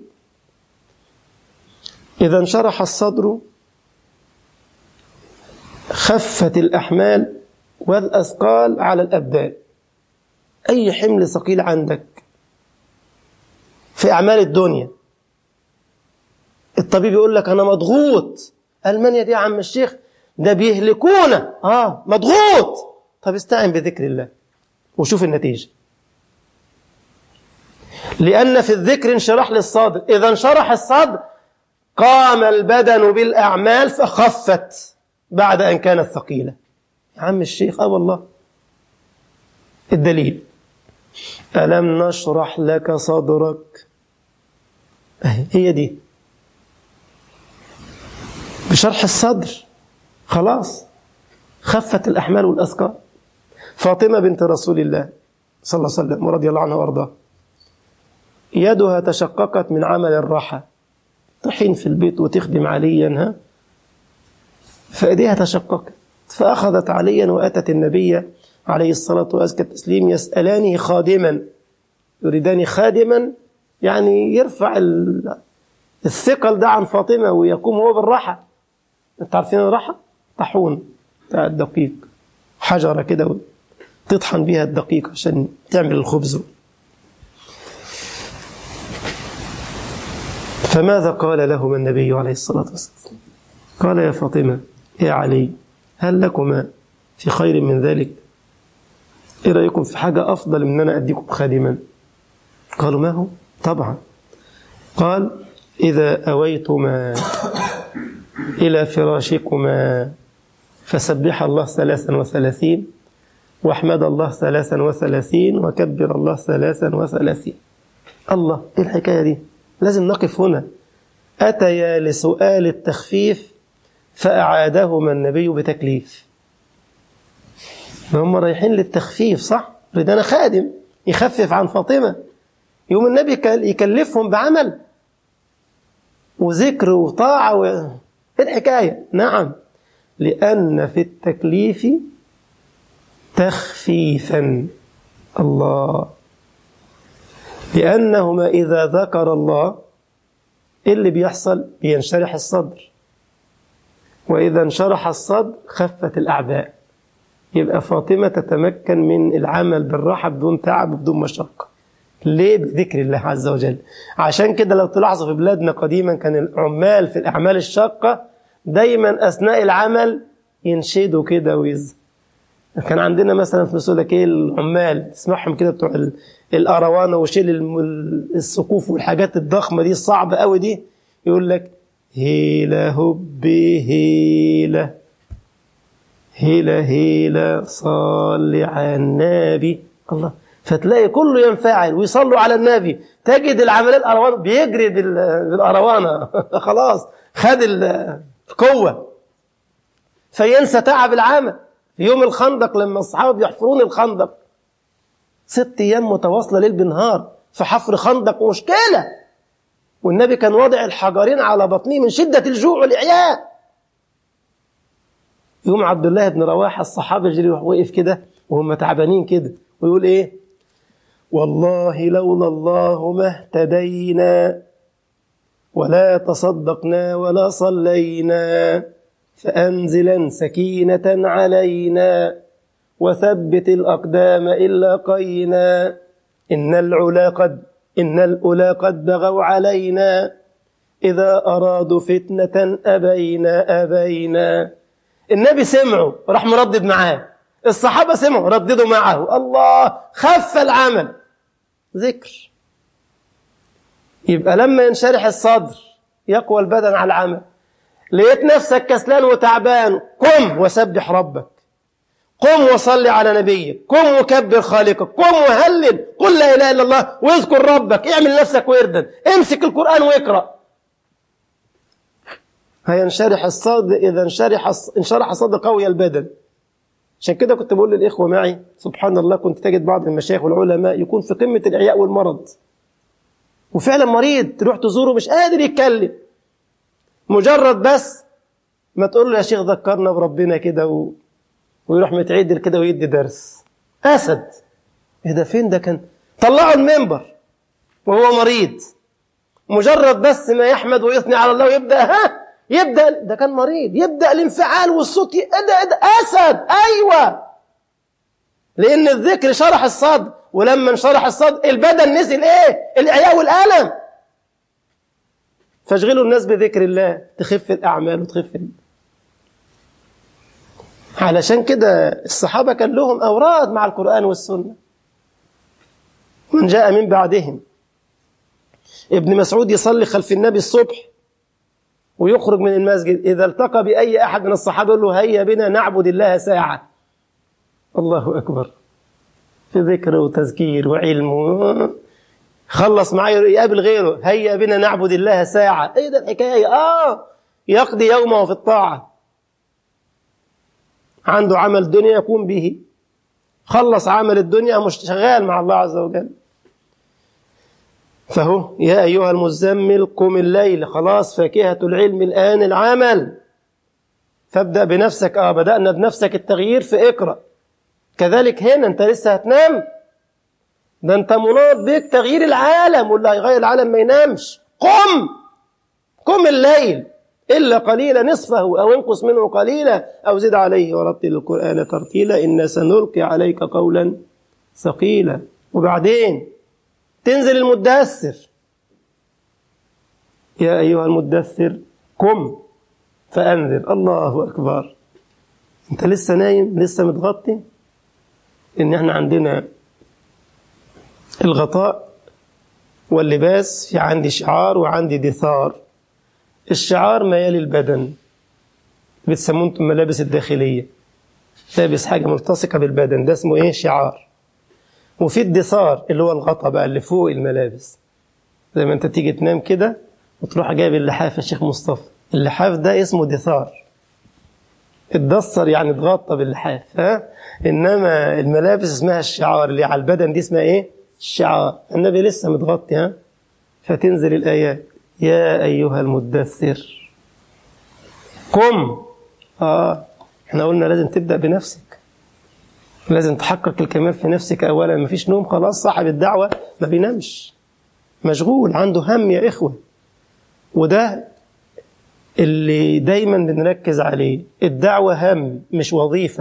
إذا انشرح الصدر خفت الأحمال والأثقال على الأبدان أي حمل ثقيل عندك في أعمال الدنيا الطبيب يقول لك أنا مضغوط ألمانيا دي يا عم الشيخ ده بيهلكونا آه مضغوط طب استعن بذكر الله وشوف النتيجة لأن في الذكر انشراح للصدر إذا انشرح الصدر قام البدن بالأعمال فخفت بعد أن كانت ثقيلة يا عم الشيخ آه والله الدليل ألم نشرح لك صدرك هي دي بشرح الصدر خلاص خفت الأحمال والأثقال فاطمة بنت رسول الله صلى الله عليه وسلم ورضي الله عنها وارضاه يدها تشققت من عمل الراحة تحين في البيت وتخدم عليا ها فإيديها تشققت فأخذت عليا وأتت النبي عليه الصلاة وأزكى التسليم يسألانه خادما يريدان خادما يعني يرفع الثقل ده عن فاطمة ويقوم هو بالراحة انت عارفين الراحة طاحون بتاع الدقيق حجرة كده تطحن بيها الدقيق عشان تعمل الخبز فماذا قال لهما النبي عليه الصلاة والسلام قال يا فاطمة يا علي هل لكما في خير من ذلك ايه رأيكم في حاجة أفضل من أن أنا أديكم خادما قالوا ما هو طبعا قال إذا أويتما إلى فراشكما فسبح الله ثلاثا وثلاثين واحمد الله ثلاثا وثلاثين وكبر الله ثلاثا وثلاثين الله إيه الحكاية دي لازم نقف هنا أتيا لسؤال التخفيف فأعادهما النبي بتكليف هم رايحين للتخفيف صح يريد أنا خادم يخفف عن فاطمة يوم النبي يكلفهم بعمل وذكر وطاعة و... ايه الحكاية نعم لأن في التكليف تخفيفا الله لأنهما إذا ذكر الله إيه اللي بيحصل بينشرح الصدر وإذا انشرح الصدر خفت الأعباء يبقى فاطمة تتمكن من العمل بالراحة بدون تعب وبدون مشقة ليه بذكر الله عز وجل عشان كده لو تلاحظوا في بلادنا قديما كان العمال في الأعمال الشاقة دايما أثناء العمل ينشدوا كده ويز كان عندنا مثلا في سودك ايه العمال تسمعهم كده بتوع الأروانة وشيل السقوف والحاجات الضخمة دي الصعبة قوي دي يقول لك هيلا هبي هيلا هيلا هيلا صل على النبي الله فتلاقي كله ينفعل ويصلوا على النبي تجد العملية الأروانة بيجري بالأروانة خلاص خد القوة فينسى تعب العمل في يوم الخندق لما الصحابة يحفرون الخندق ست أيام متواصلة ليل بنهار في حفر خندق مشكلة والنبي كان واضع الحجرين على بطنه من شدة الجوع والإعياء يوم عبد الله بن رواحة الصحابة يجري وقف كده وهم تعبانين كده ويقول إيه والله لولا الله ما اهتدينا ولا تصدقنا ولا صلينا فأنزلا سكينة علينا وثبت الأقدام إلا قينا إن العلا قد إن الأولى قد بغوا علينا إذا أرادوا فتنة أبينا أبينا النبي سمعوا راح مردد معاه الصحابة سمعوا رددوا معه الله خف العمل ذكر يبقى لما ينشرح الصدر يقوى البدن على العمل لقيت نفسك كسلان وتعبان قم وسبح ربك قم وصل على نبيك قم وكبر خالقك قم وهلل قل لا إله إلا الله واذكر ربك اعمل نفسك وردا امسك القرآن واقرأ هينشرح الصدر إذا انشرح انشرح صدر قوي البدن عشان كده كنت بقول للإخوة معي سبحان الله كنت تجد بعض المشايخ والعلماء يكون في قمة الإعياء والمرض وفعلا مريض تروح تزوره مش قادر يتكلم مجرد بس ما تقول له يا شيخ ذكرنا بربنا كده و... ويروح متعدل كده ويدي درس أسد إيه ده فين ده كان طلعوا المنبر وهو مريض مجرد بس ما يحمد ويثني على الله ويبدأ ها يبدأ ده كان مريض يبدأ الانفعال والصوت ي... ده ده أسد أيوة لأن الذكر شرح الصدر ولما انشرح الصدر البدن نزل إيه الإعياء والألم فاشغلوا الناس بذكر الله تخف الأعمال وتخف ال... علشان كده الصحابة كان لهم أوراد مع القرآن والسنة من جاء من بعدهم ابن مسعود يصلي خلف النبي الصبح ويخرج من المسجد إذا التقى بأي أحد من الصحابة يقول له هيا بنا نعبد الله ساعة الله أكبر في ذكر وتذكير وعلم و... خلص معاه يقابل غيره هيا بنا نعبد الله ساعة ايه ده الحكاية اه يقضي يومه في الطاعة عنده عمل دنيا يقوم به خلص عمل الدنيا مش شغال مع الله عز وجل فهو يا أيها المزمل قم الليل خلاص فاكهة العلم الآن العمل فابدأ بنفسك آه بدأنا بنفسك التغيير في اقرأ كذلك هنا أنت لسه هتنام ده أنت مناط بك تغيير العالم واللي هيغير العالم ما ينامش قم قم الليل إلا قليلا نصفه أو انقص منه قليلا أو زد عليه ورتل القرآن ترتيلا إنا سنلقي عليك قولا ثقيلا وبعدين تنزل المدثر يا أيها المدثر قم فأنذر الله أكبر أنت لسه نايم لسه متغطي إن إحنا عندنا الغطاء واللباس في عندي شعار وعندي دثار الشعار ما يلي البدن بتسموه انتم ملابس الداخلية لابس حاجة ملتصقة بالبدن ده اسمه ايه شعار وفي الدثار اللي هو الغطا بقى اللي فوق الملابس زي ما انت تيجي تنام كده وتروح جايب اللحاف يا شيخ مصطفى اللحاف ده اسمه دثار اتدثر يعني اتغطى باللحاف ها انما الملابس اسمها الشعار اللي على البدن دي اسمها ايه الشعار النبي لسه متغطي ها فتنزل الايات يا ايها المدثر قم اه احنا قلنا لازم تبدا بنفسك لازم تحقق الكمال في نفسك اولا مفيش نوم خلاص صاحب الدعوه ما بينامش مشغول عنده هم يا اخوه وده اللي دايما بنركز عليه الدعوه هم مش وظيفه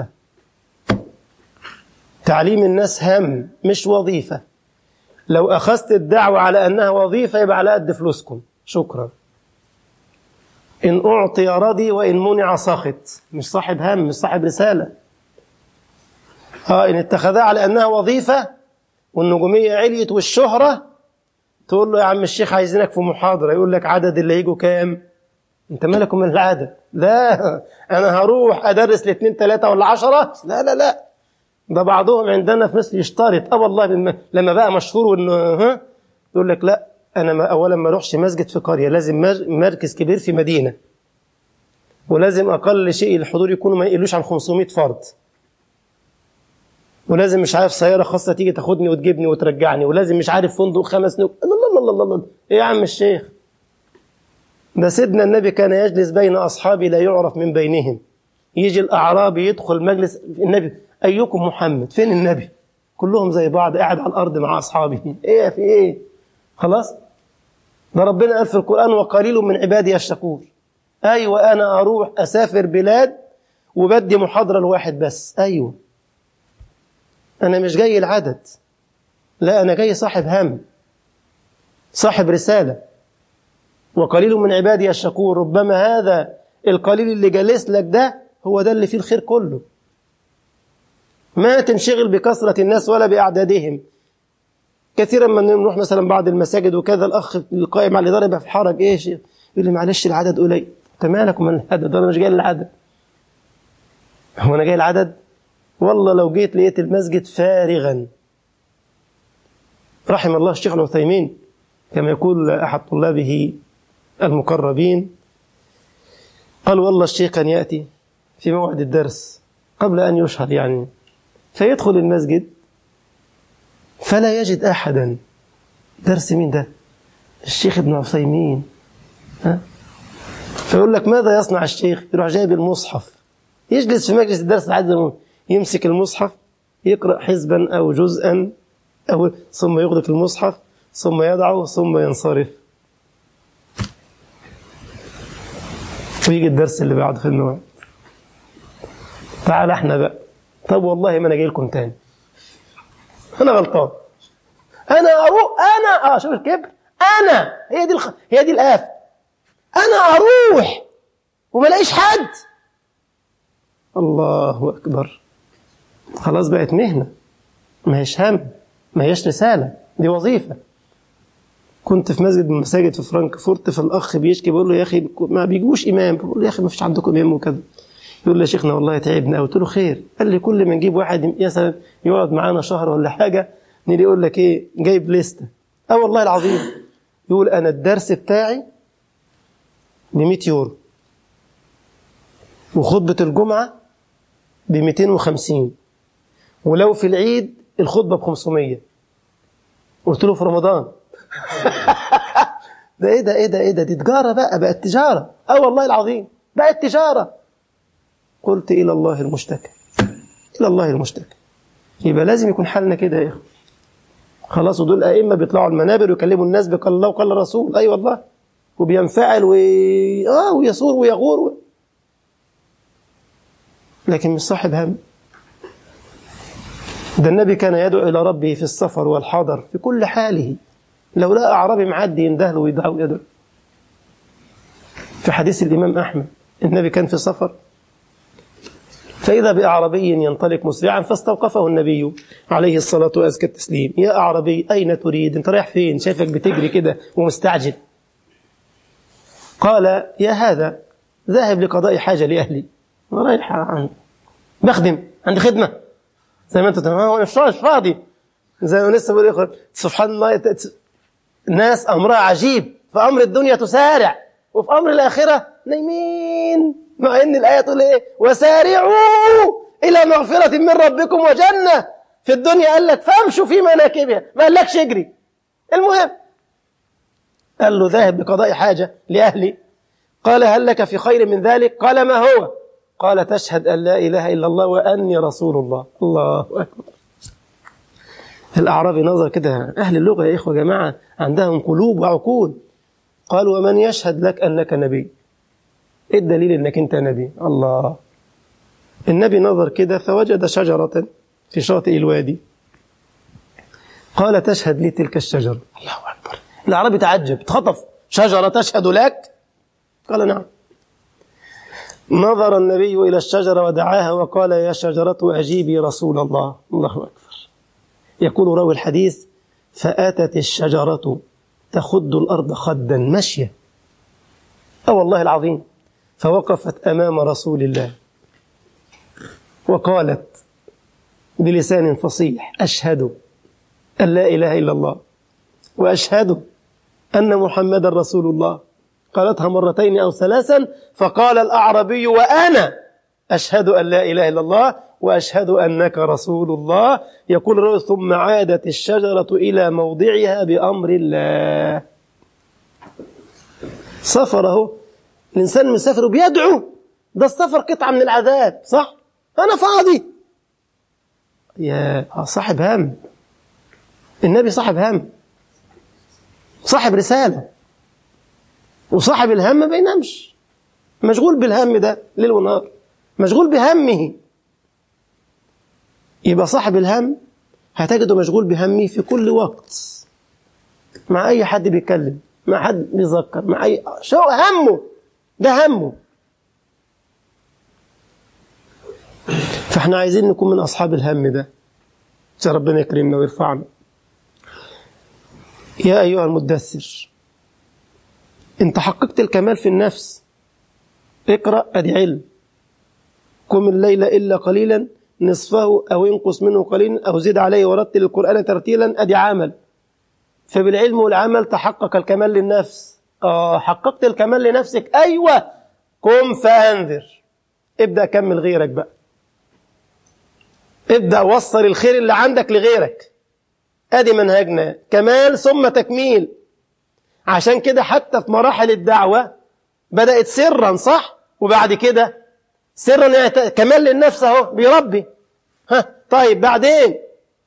تعليم الناس هم مش وظيفه لو اخذت الدعوه على انها وظيفه يبقى على قد فلوسكم شكرا إن أعطي رضي وإن منع سخط مش صاحب هم مش صاحب رسالة آه إن اتخذها على أنها وظيفة والنجومية عليت والشهرة تقول له يا عم الشيخ عايزينك في محاضرة يقول لك عدد اللي يجوا كام انت مالك من العدد لا انا هروح ادرس لاثنين ثلاثة ولا عشرة لا لا لا ده بعضهم عندنا في مصر يشترط اه والله لما بقى مشهور وانه ها يقول لك لا انا ما اولا ما اروحش مسجد في قريه لازم مركز كبير في مدينه ولازم اقل شيء الحضور يكونوا ما يقلوش عن 500 فرد ولازم مش عارف سياره خاصه تيجي تاخدني وتجيبني وترجعني ولازم مش عارف فندق خمس نجوم الله الله الله الله ايه يا عم الشيخ ده سيدنا النبي كان يجلس بين اصحابه لا يعرف من بينهم يجي الاعرابي يدخل مجلس النبي ايكم محمد فين النبي كلهم زي بعض قاعد على الارض مع اصحابه ايه في ايه خلاص ده ربنا قال في القرآن وقليل من عبادي الشكور أيوة أنا أروح أسافر بلاد وبدي محاضرة لواحد بس أيوة أنا مش جاي العدد لا أنا جاي صاحب هم صاحب رسالة وقليل من عبادي الشكور ربما هذا القليل اللي جالس لك ده هو ده اللي فيه الخير كله ما تنشغل بكثرة الناس ولا بأعدادهم كثيرا ما نروح مثلا بعض المساجد وكذا الاخ القائم على الاداره يبقى في حرج ايه شيء يقول لي معلش العدد قليل انت مالك ومن العدد انا مش جاي للعدد هو انا جاي العدد والله لو جيت لقيت المسجد فارغا رحم الله الشيخ العثيمين كما يقول أحد طلابه المقربين قال والله الشيخ كان يأتي في موعد الدرس قبل أن يشهر يعني فيدخل المسجد فلا يجد أحدا درس مين ده الشيخ ابن عثيمين ها؟ فيقول لك ماذا يصنع الشيخ يروح جايب المصحف يجلس في مجلس الدرس لحد ما يمسك المصحف يقرأ حزبا أو جزءا أو ثم يغلق المصحف ثم يضعه ثم ينصرف ويجي الدرس اللي بعده في الموعد تعال احنا بقى طب والله ما انا جاي لكم تاني انا غلطان انا اروح انا اه شوف الكبر انا هي دي الخ... هي دي الاف انا اروح وما الاقيش حد الله اكبر خلاص بقت مهنه ما هيش هم ما هيش رساله دي وظيفه كنت في مسجد من المساجد في فرانكفورت فالاخ بيشكي بيقول له يا اخي ما بيجوش امام بقول له يا اخي ما فيش عندكم امام وكذا يقول لي يا شيخنا والله تعبنا قلت له خير قال لي كل ما نجيب واحد مثلا يقعد معانا شهر ولا حاجه نيجي يقول لك ايه جايب لسته اه والله العظيم يقول انا الدرس بتاعي ب 100 يورو وخطبه الجمعه ب 250 ولو في العيد الخطبه ب 500 قلت له في رمضان ده ايه ده ايه ده ايه ده دي تجاره بقى بقت تجاره اه والله العظيم بقت تجاره قلت الى الله المشتكى الى الله المشتكى يبقى لازم يكون حالنا كده يا اخوه خلاص ودول ائمه بيطلعوا المنابر ويكلموا الناس بقال الله وقال الرسول اي أيوة والله وبينفعل و... اه ويصور ويغور و... لكن مش صاحب هم ده النبي كان يدعو الى ربه في السفر والحضر في كل حاله لو لقى اعرابي معدي يندهله ويدعو ويدعو في حديث الامام احمد النبي كان في سفر فإذا بأعربي ينطلق مسرعا فاستوقفه النبي عليه الصلاة وأزكى التسليم يا أعربي أين تريد أنت رايح فين شايفك بتجري كده ومستعجل قال يا هذا ذاهب لقضاء حاجة لأهلي رايح عن بخدم عندي خدمة زي ما أنت تمام مش فاضي زي ما لسه بقول سبحان الله الناس أمرها عجيب فأمر الدنيا تسارع وفي أمر الآخرة نايمين مع ان الايه تقول ايه وسارعوا الى مغفره من ربكم وجنه في الدنيا قال لك فامشوا في مناكبها ما قالكش اجري المهم قال له ذاهب لقضاء حاجه لاهلي قال هل لك في خير من ذلك قال ما هو قال تشهد ان لا اله الا الله واني رسول الله الله اكبر الاعرابي نظر كده اهل اللغه يا اخوه جماعه عندهم قلوب وعقول قال ومن يشهد لك انك نبي ايه الدليل انك انت نبي الله النبي نظر كده فوجد شجرة في شاطئ الوادي قال تشهد لي تلك الشجرة الله أكبر العربي تعجب اتخطف شجرة تشهد لك قال نعم نظر النبي إلى الشجرة ودعاها وقال يا شجرة أجيبي رسول الله الله أكبر يقول راوي الحديث فأتت الشجرة تخد الأرض خدا مشية أه والله العظيم فوقفت امام رسول الله وقالت بلسان فصيح اشهد ان لا اله الا الله واشهد ان محمدا رسول الله قالتها مرتين او ثلاثا فقال الاعربي وانا اشهد ان لا اله الا الله واشهد انك رسول الله يقول الرجل ثم عادت الشجره الى موضعها بامر الله سفره الإنسان مسافر وبيدعو ده السفر قطعة من العذاب صح؟ أنا فاضي يا صاحب هم النبي صاحب هم صاحب رسالة وصاحب الهم ما بينامش مشغول بالهم ده ليل ونهار مشغول بهمه يبقى صاحب الهم هتجده مشغول بهمه في كل وقت مع أي حد بيتكلم مع حد بيذكر مع أي شو همه ده همه فاحنا عايزين نكون من اصحاب الهم ده عشان ربنا يكرمنا ويرفعنا يا ايها المدثر انت حققت الكمال في النفس اقرا ادي علم قم الليل الا قليلا نصفه أو ينقص منه قليلا أو زد عليه ورتل القرآن ترتيلا أدي عمل فبالعلم والعمل تحقق الكمال للنفس آه حققت الكمال لنفسك أيوة قم فأنذر ابدأ كمل غيرك بقى ابدأ وصل الخير اللي عندك لغيرك ادي منهجنا كمال ثم تكميل عشان كده حتى في مراحل الدعوة بدأت سرا صح وبعد كده سرا يعني ت- كمال للنفس اهو بيربي ها طيب بعدين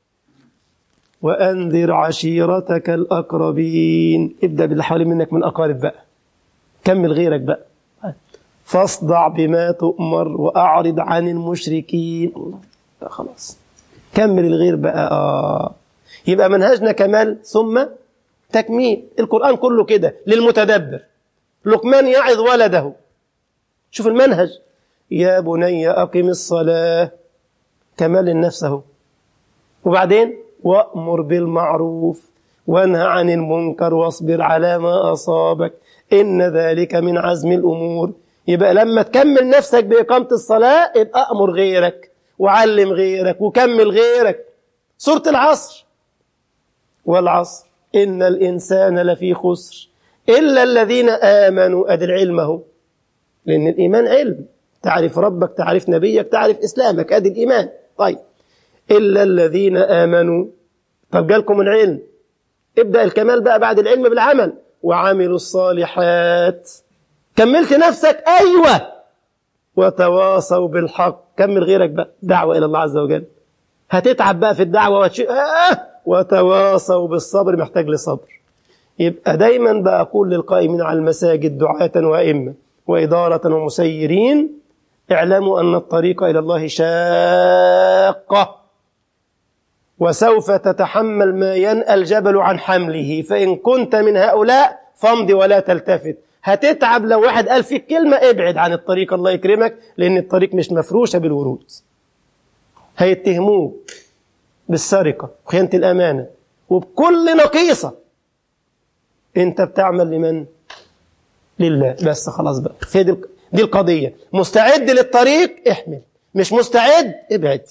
وأنذر عشيرتك الأقربين ابدأ باللي حوالين منك من أقارب بقى كمل غيرك بقى فاصدع بما تؤمر وأعرض عن المشركين الله لا خلاص كمل الغير بقى آه يبقى منهجنا كمال ثم تكميل القرآن كله كده للمتدبر لقمان يعظ ولده شوف المنهج يا بني أقم الصلاة كمال النفس اهو وبعدين وأمر بالمعروف وانهى عن المنكر واصبر على ما أصابك إن ذلك من عزم الأمور يبقى لما تكمل نفسك بإقامة الصلاة يبقى أمر غيرك وعلم غيرك وكمل غيرك سورة العصر والعصر إن الإنسان لفي خسر إلا الذين آمنوا أدي العلم اهو لأن الإيمان علم تعرف ربك تعرف نبيك تعرف إسلامك أدي الإيمان طيب إلا الذين آمنوا طب جالكم العلم ابدأ الكمال بقى بعد العلم بالعمل وعملوا الصالحات كملت نفسك أيوة وتواصوا بالحق كمل غيرك بقى دعوة إلى الله عز وجل هتتعب بقى في الدعوة وتش... آه! وتواصوا بالصبر محتاج لصبر يبقى دايما بقول للقائمين على المساجد دعاة وأئمة وإدارة ومسيرين اعلموا أن الطريق إلى الله شاقة وسوف تتحمل ما ينأى الجبل عن حمله فإن كنت من هؤلاء فامضي ولا تلتفت هتتعب لو واحد قال فيك كلمة ابعد عن الطريق الله يكرمك لأن الطريق مش مفروشة بالورود هيتهموك بالسرقة وخيانة الأمانة وبكل نقيصة أنت بتعمل لمن؟ لله بس خلاص بقى هي دي دي القضية مستعد للطريق احمل مش مستعد ابعد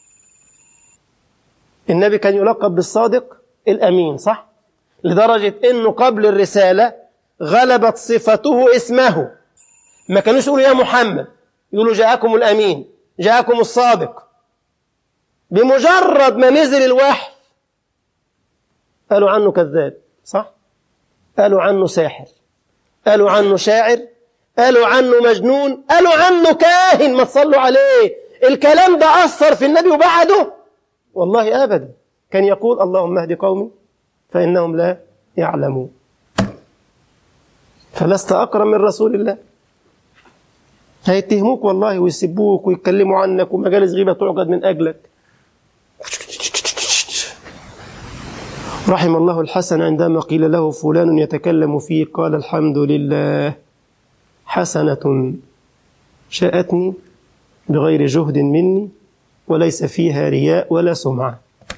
النبي كان يلقب بالصادق الأمين صح؟ لدرجة أنه قبل الرسالة غلبت صفته اسمه ما كانوش يقولوا يا محمد يقولوا جاءكم الأمين جاءكم الصادق بمجرد ما نزل الوحي قالوا عنه كذاب صح؟ قالوا عنه ساحر قالوا عنه شاعر قالوا عنه مجنون قالوا عنه كاهن ما تصلوا عليه الكلام ده أثر في النبي وبعده والله أبدا كان يقول اللهم اهد قومي فإنهم لا يعلمون فلست أقرب من رسول الله هيتهموك والله ويسبوك ويتكلموا عنك ومجالس غيبة تعقد من أجلك رحم الله الحسن عندما قيل له فلان يتكلم فيه قال الحمد لله حسنة شاءتني بغير جهد مني وليس فيها رياء ولا سمعة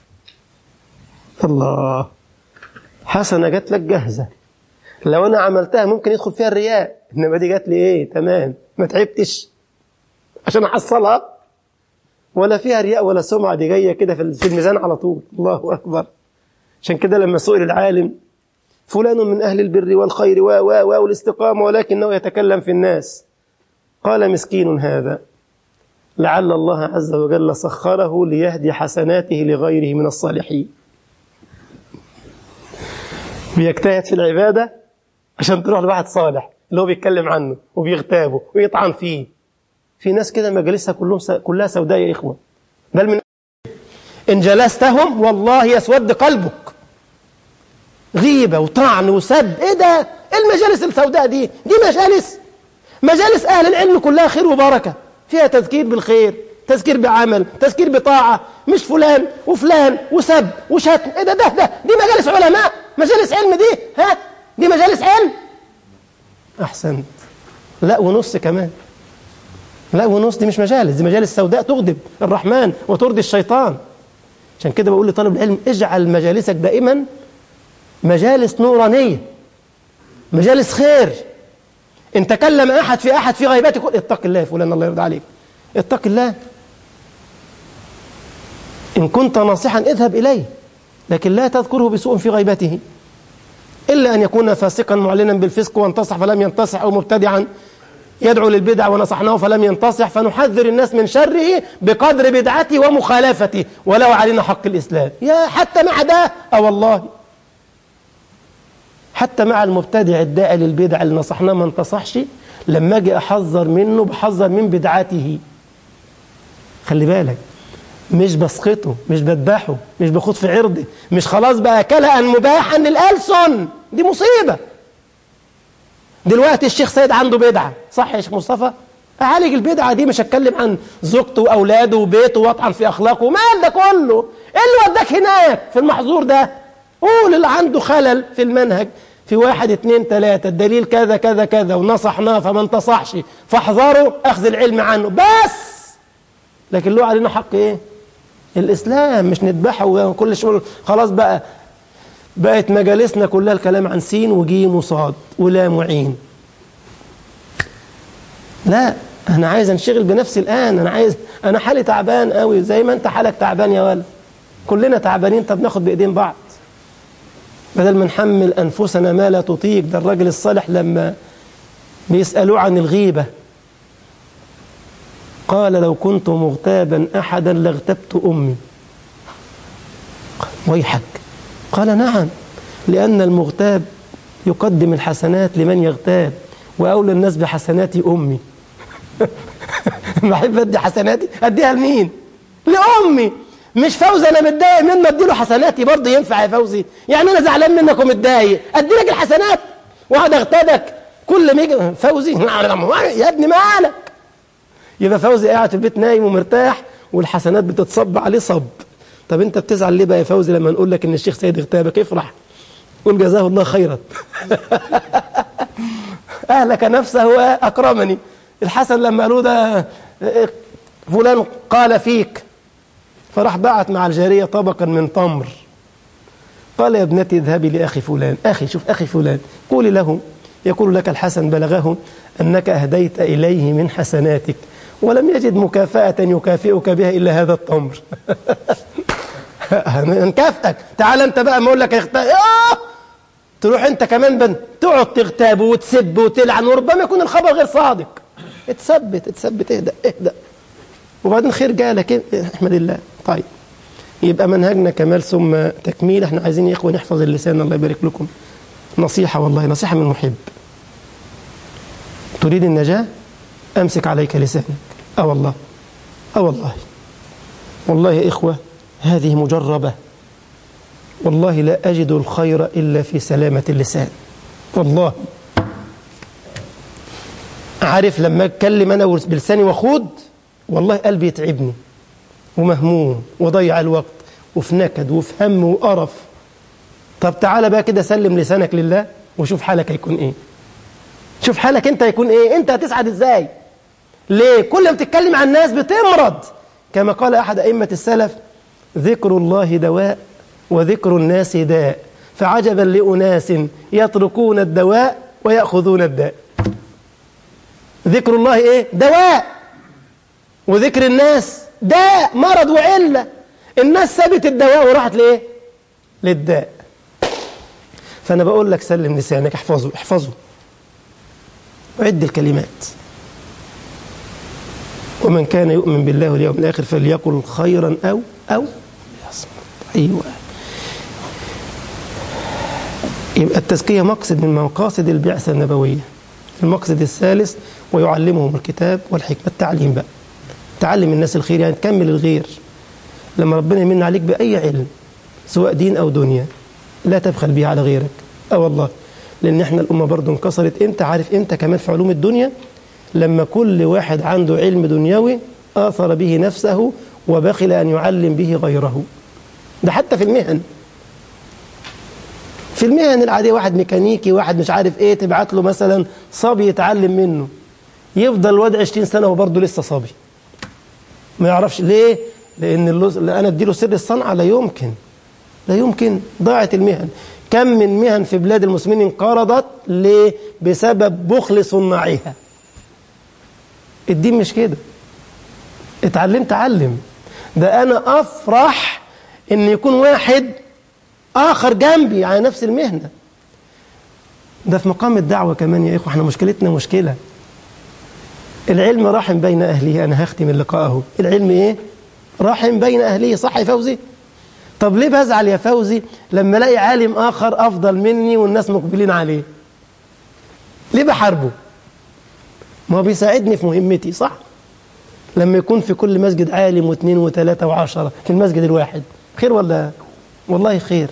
الله حسنة جات لك جاهزة لو أنا عملتها ممكن يدخل فيها الرياء إنما دي جات لي إيه تمام ما تعبتش عشان أحصلها ولا فيها رياء ولا سمعة دي جاية كده في الميزان على طول الله أكبر عشان كده لما سئل العالم فلان من أهل البر والخير و و و والاستقامة ولكنه يتكلم في الناس قال مسكين هذا لعل الله عز وجل سخره ليهدي حسناته لغيره من الصالحين بيجتهد في العبادة عشان تروح لواحد صالح اللي هو بيتكلم عنه وبيغتابه ويطعن فيه في ناس كده مجالسها كلهم س... كلها سوداء يا إخوة بل من إن جلستهم والله يسود قلبك غيبة وطعن وسب إيه ده إيه المجالس السوداء دي دي مجالس مجالس أهل العلم كلها خير وبركة فيها تذكير بالخير تذكير بعمل تذكير بطاعة مش فلان وفلان وسب وشتم إيه ده ده ده دي مجالس علماء مجالس علم دي ها دي مجالس علم أحسنت لا ونص كمان لا ونص دي مش مجالس دي مجالس سوداء تغضب الرحمن وترضي الشيطان عشان كده بقول لطالب العلم اجعل مجالسك دائما مجالس نورانية مجالس خير إن تكلم أحد في أحد في غيبته قل اتق الله يا فلان الله يرضى عليك اتق الله إن كنت ناصحا اذهب إليه لكن لا تذكره بسوء في غيبته إلا أن يكون فاسقا معلنا بالفسق وانتصح فلم ينتصح أو مبتدعا يدعو للبدع ونصحناه فلم ينتصح فنحذر الناس من شره بقدر بدعته ومخالفته ولو علينا حق الإسلام يا حتى مع ده أو والله حتى مع المبتدع الداعي للبدع اللي نصحناه ما انتصحش لما اجي احذر منه بحذر من بدعته خلي بالك مش بسقطه مش بذبحه مش باخد في عرضه مش خلاص بقى كلأ مباحا للألسن دي مصيبة دلوقتي الشيخ سيد عنده بدعة صح يا شيخ مصطفى أعالج البدعة دي مش هتكلم عن زوجته وأولاده وبيته وأطعن في أخلاقه مال ده كله إيه اللي وداك هناك في المحظور ده قول اللي عنده خلل في المنهج في واحد اتنين تلاتة الدليل كذا كذا كذا ونصحناه فما انتصحش فاحذروا أخذ العلم عنه بس لكن له علينا حق إيه الإسلام مش نذبحه وكل شغل خلاص بقى بقت مجالسنا كلها الكلام عن سين وجيم وصاد ولام وعين لا أنا عايز أنشغل بنفسي الآن أنا عايز أنا حالي تعبان قوي زي ما أنت حالك تعبان يا ولد كلنا تعبانين طب ناخد بإيدين بعض بدل ما نحمل أنفسنا ما لا تطيق ده الراجل الصالح لما بيسألوه عن الغيبة قال لو كنت مغتابا أحدا لاغتبت أمي ويحك قال نعم لأن المغتاب يقدم الحسنات لمن يغتاب وأولى الناس بحسناتي أمي بحب أدي حسناتي أديها لمين لأمي مش فوزي أنا متضايق من ما أديله حسناتي برضه ينفع يا فوزي يعني أنا زعلان منك ومتضايق أدي لك الحسنات وأقعد أغتابك كل ما يجي فوزي يا ابني مالك يبقى فوزي قاعد في البيت نايم ومرتاح والحسنات بتتصب عليه صب طب انت بتزعل ليه بقى يا فوزي لما نقول لك ان الشيخ سيد اغتابك افرح قول جزاه الله خيرا اهلك نفسه واكرمني الحسن لما قالوا ده فلان قال فيك فراح بعت مع الجاريه طبقا من تمر قال يا ابنتي اذهبي لاخي فلان اخي شوف اخي فلان قولي له يقول لك الحسن بلغه انك اهديت اليه من حسناتك ولم يجد مكافأة يكافئك بها إلا هذا التمر نكافئك تعال أنت بقى ما أقول لك اغتاب آه! تروح أنت كمان بن تقعد تغتاب وتسب وتلعن وربما يكون الخبر غير صادق اتثبت اتثبت اهدأ اهدأ وبعدين خير جالك احمد الله طيب يبقى منهجنا كمال ثم تكميل احنا عايزين يا اخوه نحفظ اللسان الله يبارك لكم نصيحة والله نصيحة من محب تريد النجاة أمسك عليك لسانك أه والله أه والله والله يا إخوة هذه مجربة والله لا أجد الخير إلا في سلامة اللسان والله عارف لما أتكلم أنا بلساني وخوض والله قلبي يتعبني ومهموم وضيع الوقت وفي نكد وفي هم وقرف طب تعالى بقى كده سلم لسانك لله وشوف حالك هيكون ايه شوف حالك انت هيكون ايه انت هتسعد ازاي ليه كل ما تتكلم عن الناس بتمرض كما قال احد ائمه السلف ذكر الله دواء وذكر الناس داء فعجبا لاناس يتركون الدواء وياخذون الداء ذكر الله ايه دواء وذكر الناس داء مرض وعله الناس سابت الدواء وراحت لايه للداء فانا بقول لك سلم لسانك احفظه احفظه وعد الكلمات ومن كان يؤمن بالله واليوم الآخر فليقل خيرا أو أو يصمت أيوة يبقى التزكية مقصد من مقاصد البعثة النبوية المقصد الثالث ويعلمهم الكتاب والحكمة التعليم بقى تعلم الناس الخير يعني تكمل الغير لما ربنا يمن عليك بأي علم سواء دين أو دنيا لا تبخل به على غيرك اه والله لأن احنا الأمة برضو انكسرت امتى عارف امتى كمان في علوم الدنيا لما كل واحد عنده علم دنيوي آثر به نفسه وبخل أن يعلم به غيره ده حتى في المهن في المهن العادية واحد ميكانيكي واحد مش عارف ايه تبعت له مثلا صبي يتعلم منه يفضل الواد 20 سنة وبرضه لسه صبي ما يعرفش ليه لأن اللز... أنا أديله سر الصنعة لا يمكن لا يمكن ضاعت المهن كم من مهن في بلاد المسلمين انقرضت ليه بسبب بخل صناعها الدين مش كده اتعلمت علم ده أنا أفرح إن يكون واحد آخر جنبي على نفس المهنة ده في مقام الدعوة كمان يا إخوة احنا مشكلتنا مشكلة العلم راحم بين أهله أنا هختم اللقاء أهو العلم إيه؟ راحم بين أهله صح يا فوزي؟ طب ليه بزعل يا فوزي لما الاقي عالم آخر أفضل مني والناس مقبلين عليه؟ ليه بحاربه؟ ما هو بيساعدني في مهمتي صح؟ لما يكون في كل مسجد عالم واثنين وثلاثة وعشرة في المسجد الواحد خير ولا والله خير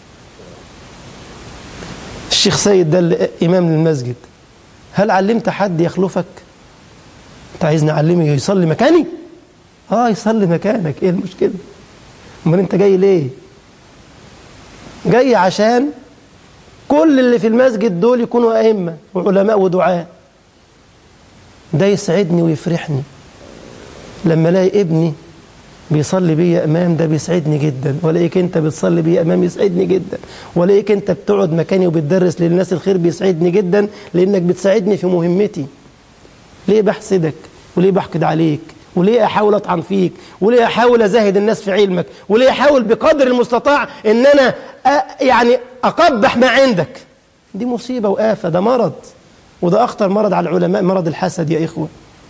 الشيخ سيد ده اللي إمام المسجد هل علمت حد يخلفك انت عايزني اعلمه يصلي مكاني اه يصلي مكانك ايه المشكله امال انت جاي ليه جاي عشان كل اللي في المسجد دول يكونوا ائمه وعلماء ودعاء ده يسعدني ويفرحني لما الاقي ابني بيصلي بيا امام ده بيسعدني جدا والاقيك انت بتصلي بيا امام يسعدني جدا والاقيك انت بتقعد مكاني وبتدرس للناس الخير بيسعدني جدا لانك بتساعدني في مهمتي ليه بحسدك وليه بحقد عليك وليه احاول اطعن فيك وليه احاول ازاهد الناس في علمك وليه احاول بقدر المستطاع ان انا أ... يعني اقبح ما عندك دي مصيبه وافه ده مرض وده اخطر مرض على العلماء مرض الحسد يا اخوه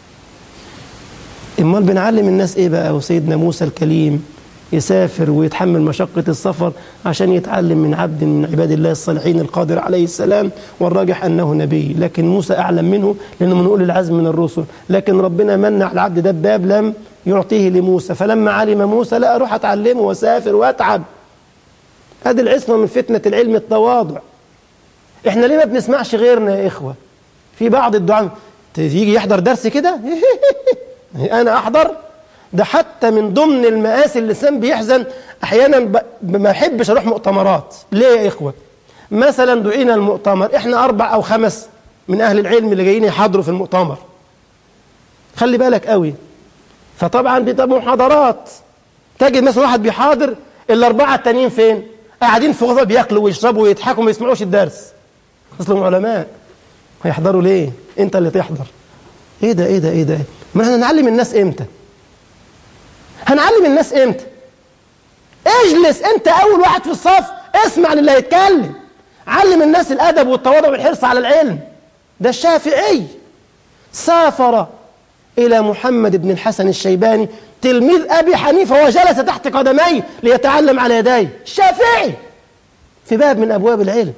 امال بنعلم الناس ايه بقى وسيدنا موسى الكليم يسافر ويتحمل مشقة السفر عشان يتعلم من عبد من عباد الله الصالحين القادر عليه السلام والراجح أنه نبي لكن موسى أعلم منه لأنه من أولي العزم من الرسل لكن ربنا منع على العبد ده باب لم يعطيه لموسى فلما علم موسى لا أروح أتعلمه وأسافر وأتعب هذه العصمة من فتنة العلم التواضع إحنا ليه ما بنسمعش غيرنا يا إخوة في بعض الدعاء يجي يحضر درس كده أنا أحضر ده حتى من ضمن المآسي اللي الإنسان بيحزن أحيانا ب... ما أحبش أروح مؤتمرات ليه يا إخوة مثلا دعينا المؤتمر إحنا أربع أو خمس من أهل العلم اللي جايين يحضروا في المؤتمر خلي بالك قوي فطبعا بتبقى محاضرات تجد مثلا واحد بيحاضر الأربعة التانيين فين قاعدين في غرفة بياكلوا ويشربوا ويضحكوا وما يسمعوش الدرس أصلهم علماء هيحضروا ليه أنت اللي تحضر إيه ده إيه ده إيه ده ما احنا نعلم الناس إمتى هنعلم الناس امتى اجلس انت اول واحد في الصف اسمع للي هيتكلم علم الناس الادب والتواضع والحرص على العلم ده الشافعي سافر الى محمد بن الحسن الشيباني تلميذ ابي حنيفه وجلس تحت قدميه ليتعلم على يديه الشافعي في باب من ابواب العلم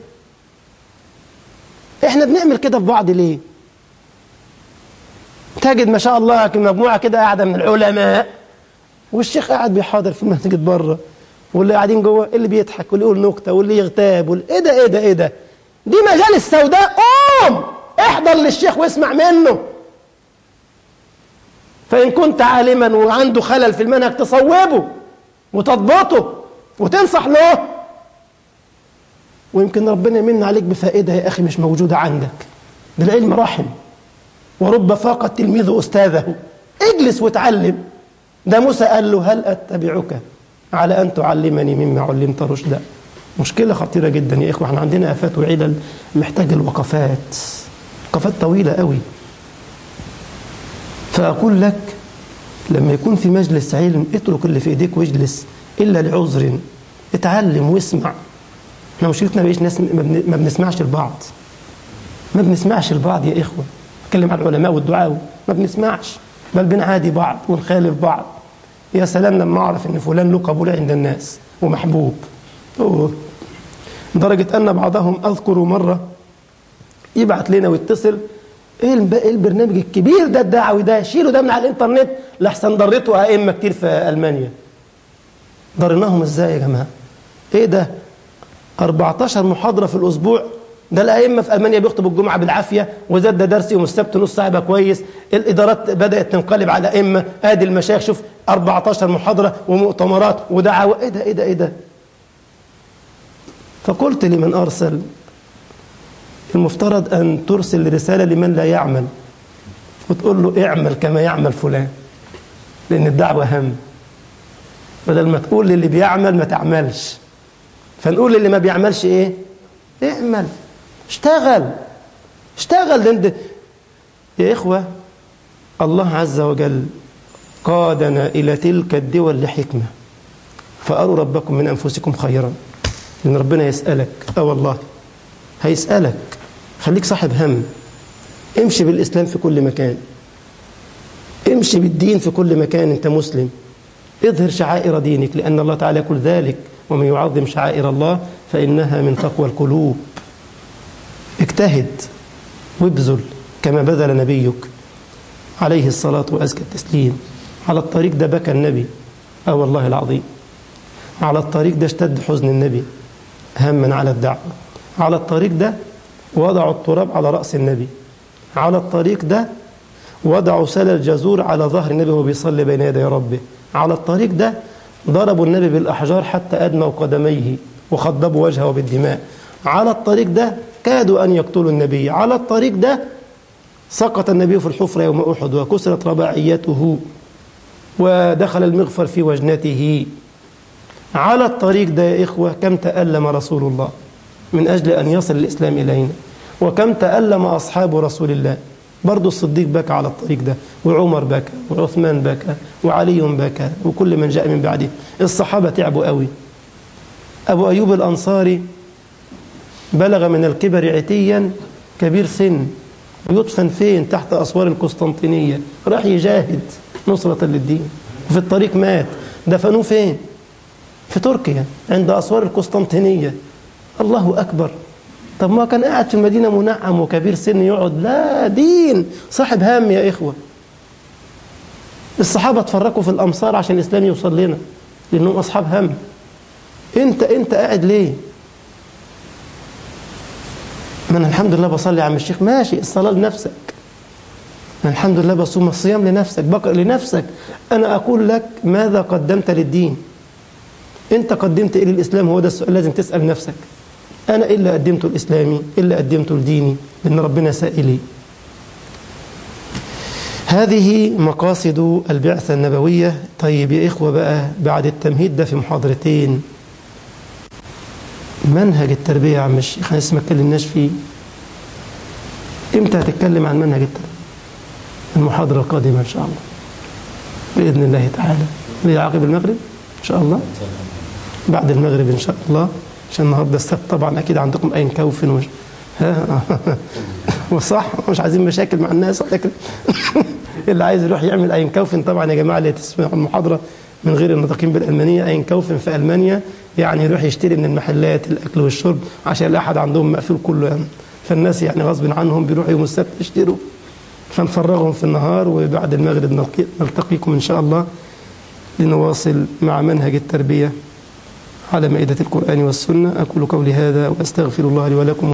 احنا بنعمل كده في بعض ليه تجد ما شاء الله مجموعه كده قاعده من العلماء والشيخ قاعد بيحاضر في المسجد بره واللي قاعدين جوه اللي بيضحك واللي يقول نكته واللي يغتاب واللي ايه ده ايه ده ايه ده دي مجالس سوداء قوم احضر للشيخ واسمع منه فان كنت عالما وعنده خلل في المنهج تصوبه وتضبطه وتنصح له ويمكن ربنا يمن عليك بفائده يا اخي مش موجوده عندك ده العلم رحم ورب فاق التلميذ استاذه اجلس وتعلم ده موسى قال له هل أتبعك على أن تعلمني مما علمت رشدا مشكلة خطيرة جدا يا إخوة احنا عندنا آفات وعلل محتاج الوقفات وقفات طويلة قوي فأقول لك لما يكون في مجلس علم اترك اللي في ايديك واجلس إلا لعذر اتعلم واسمع احنا مشكلتنا بقيش ناس ما بنسمعش البعض ما بنسمعش البعض يا إخوة اتكلم عن العلماء والدعاء ما بنسمعش بل بنعادي بعض ونخالف بعض يا سلام لما اعرف ان فلان له قبول عند الناس ومحبوب أوه. لدرجة أن بعضهم أذكر مرة يبعت لنا ويتصل إيه البرنامج الكبير ده الدعوي ده شيلوا ده من على الإنترنت لحسن ضرته أئمة كتير في ألمانيا ضرناهم إزاي يا جماعة إيه ده 14 محاضرة في الأسبوع ده الأئمة في ألمانيا بيخطبوا الجمعة بالعافية وزاد ده درس يوم السبت نص ساعة يبقى كويس الإدارات بدأت تنقلب على أئمة آدي المشايخ شوف 14 محاضرة ومؤتمرات ودعوة إيه ده إيه ده إيه ده فقلت لمن أرسل المفترض أن ترسل رسالة لمن لا يعمل وتقول له اعمل كما يعمل فلان لأن الدعوة أهم بدل ما تقول للي بيعمل ما تعملش فنقول للي ما بيعملش إيه اعمل اشتغل اشتغل لأن يا إخوة الله عز وجل قادنا إلى تلك الدول لحكمة فأروا ربكم من أنفسكم خيرا لأن ربنا يسألك أه والله هيسألك خليك صاحب هم امشي بالإسلام في كل مكان امشي بالدين في كل مكان أنت مسلم اظهر شعائر دينك لأن الله تعالى يقول ذلك ومن يعظم شعائر الله فإنها من تقوى القلوب اجتهد وابذل كما بذل نبيك عليه الصلاة وأزكى التسليم على الطريق ده بكى النبي أه والله العظيم على الطريق ده اشتد حزن النبي هما على الدعوة على الطريق ده وضعوا التراب على رأس النبي على الطريق ده وضعوا سل الجزور على ظهر النبي وهو بيصلي بين يدي ربه على الطريق ده ضربوا النبي بالأحجار حتى أدموا قدميه وخضبوا وجهه بالدماء على الطريق ده كادوا أن يقتلوا النبي على الطريق ده سقط النبي في الحفرة يوم أحد وكسرت رباعيته ودخل المغفر في وجنته على الطريق ده يا إخوة كم تألم رسول الله من أجل أن يصل الإسلام إلينا وكم تألم أصحاب رسول الله برضو الصديق بكى على الطريق ده وعمر بكى وعثمان بكى وعلي بكى وكل من جاء من بعده الصحابة تعبوا قوي أبو أيوب الأنصاري بلغ من الكبر عتيا كبير سن ويدفن فين تحت أسوار القسطنطينية راح يجاهد نصرة للدين وفي الطريق مات دفنوه فين في تركيا عند أسوار القسطنطينية الله أكبر طب ما كان قاعد في المدينة منعم وكبير سن يقعد لا دين صاحب هام يا إخوة الصحابة تفرقوا في الأمصار عشان الإسلام يوصل لنا لأنهم أصحاب هم أنت أنت قاعد ليه ما أنا الحمد لله بصلي يا عم الشيخ ماشي الصلاة لنفسك أنا الحمد لله بصوم الصيام لنفسك بقرأ لنفسك أنا أقول لك ماذا قدمت للدين أنت قدمت إيه للإسلام هو ده السؤال لازم تسأل نفسك أنا إيه اللي قدمته لإسلامي إيه اللي قدمته لديني لأن ربنا سائلي هذه مقاصد البعثة النبوية طيب يا إخوة بقى بعد التمهيد ده في محاضرتين منهج التربية يا عم الشيخ احنا لسه ما اتكلمناش فيه امتى هتتكلم عن منهج التربية المحاضرة القادمة إن شاء الله بإذن الله تعالى هي عقب المغرب إن شاء الله بعد المغرب إن شاء الله عشان النهارده السبت طبعا أكيد عندكم أين كوفن وش ها وصح مش عايزين مشاكل مع الناس لكن اللي عايز يروح يعمل أين كوفن طبعا يا جماعة اللي تسمعوا المحاضرة من غير الناطقين بالألمانية أين كوفن في ألمانيا يعني يروح يشتري من المحلات الأكل والشرب عشان الأحد عندهم مقفول كله يعني فالناس يعني غصب عنهم بيروحوا يوم السبت يشتروا فنفرغهم في النهار وبعد المغرب نلقي نلتقيكم إن شاء الله لنواصل مع منهج التربية على مائدة القرآن والسنة أقول قولي هذا وأستغفر الله لي ولكم